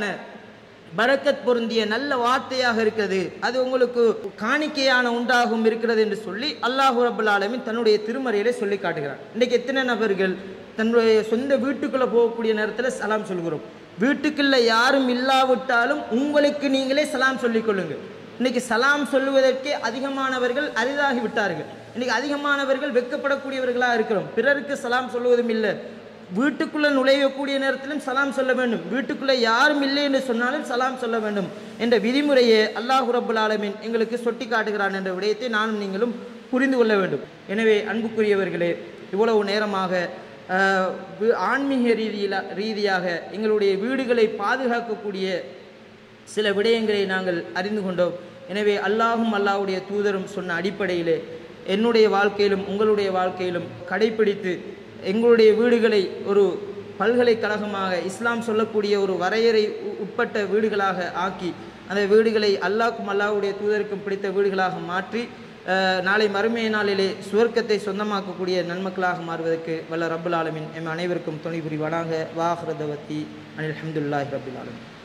பரக்கத் பொருந்திய நல்ல வார்த்தையாக இருக்கிறது அது உங்களுக்கு காணிக்கையான ஒன்றாகவும் இருக்கிறது என்று சொல்லி அல்லாஹு ரபுல் ஆலமீன் தன்னுடைய திருமறையிலே சொல்லி காட்டுகிறார் இன்றைக்கு எத்தனை நபர்கள் தன்னுடைய சொந்த வீட்டுக்குள்ளே போகக்கூடிய நேரத்தில் சலாம் சொல்கிறோம் வீட்டுக்குள்ள யாரும் இல்லாவிட்டாலும் உங்களுக்கு நீங்களே சலாம் சொல்லிக் கொள்ளுங்கள் இன்னைக்கு சலாம் சொல்லுவதற்கே அதிகமானவர்கள் அரிதாகி விட்டார்கள் இன்னைக்கு அதிகமானவர்கள் வெட்கப்படக்கூடியவர்களாக இருக்கிறோம் பிறருக்கு சலாம் சொல்லுவதும் இல்லை வீட்டுக்குள்ள நுழையக்கூடிய நேரத்திலும் சலாம் சொல்ல வேண்டும் வீட்டுக்குள்ள யாரும் இல்லை என்று சொன்னாலும் சலாம் சொல்ல வேண்டும் என்ற விதிமுறையை அல்லாஹ் ரபுல் ஆலமீன் எங்களுக்கு சொட்டி காட்டுகிறான் என்ற விடயத்தை நானும் நீங்களும் புரிந்து கொள்ள வேண்டும் எனவே அன்புக்குரியவர்களே இவ்வளவு நேரமாக ஆஹ், வி- ஆன்மீக ரீதியில் ரீதியாக எங்களுடைய வீடுகளை பாதுகாக்கக்கூடிய சில விடயங்களை நாங்கள் அறிந்து கொண்டோம் எனவே அல்லாஹும் அல்லாஹ்வுடைய தூதரும் சொன்ன அடிப்படையிலே என்னுடைய வாழ்க்கையிலும் உங்களுடைய வாழ்க்கையிலும் கடைப்பிடித்து எங்களுடைய வீடுகளை ஒரு பல்கலைக்கழகமாக இஸ்லாம் சொல்லக்கூடிய ஒரு வரையறை உ- உட்பட்ட வீடுகளாக ஆக்கி அந்த வீடுகளை அல்லாஹ்க்கும் அல்லாஹ்வுடைய தூதருக்கும் பிடித்த வீடுகளாக மாற்றி அஹ், நாளை மறுமைய நாளிலே சுவர்க்கத்தை சொந்தமாக்கக்கூடிய நன்மக்களாக மாறுவதற்கு வல்ல ரப்புல் ஆலமீன் எம் அனைவருக்கும் துணை புரிவானாக வாஹ்ரதவத்தி அனில் அஹமதுல்லாஹி ரபுல் ஆலமின்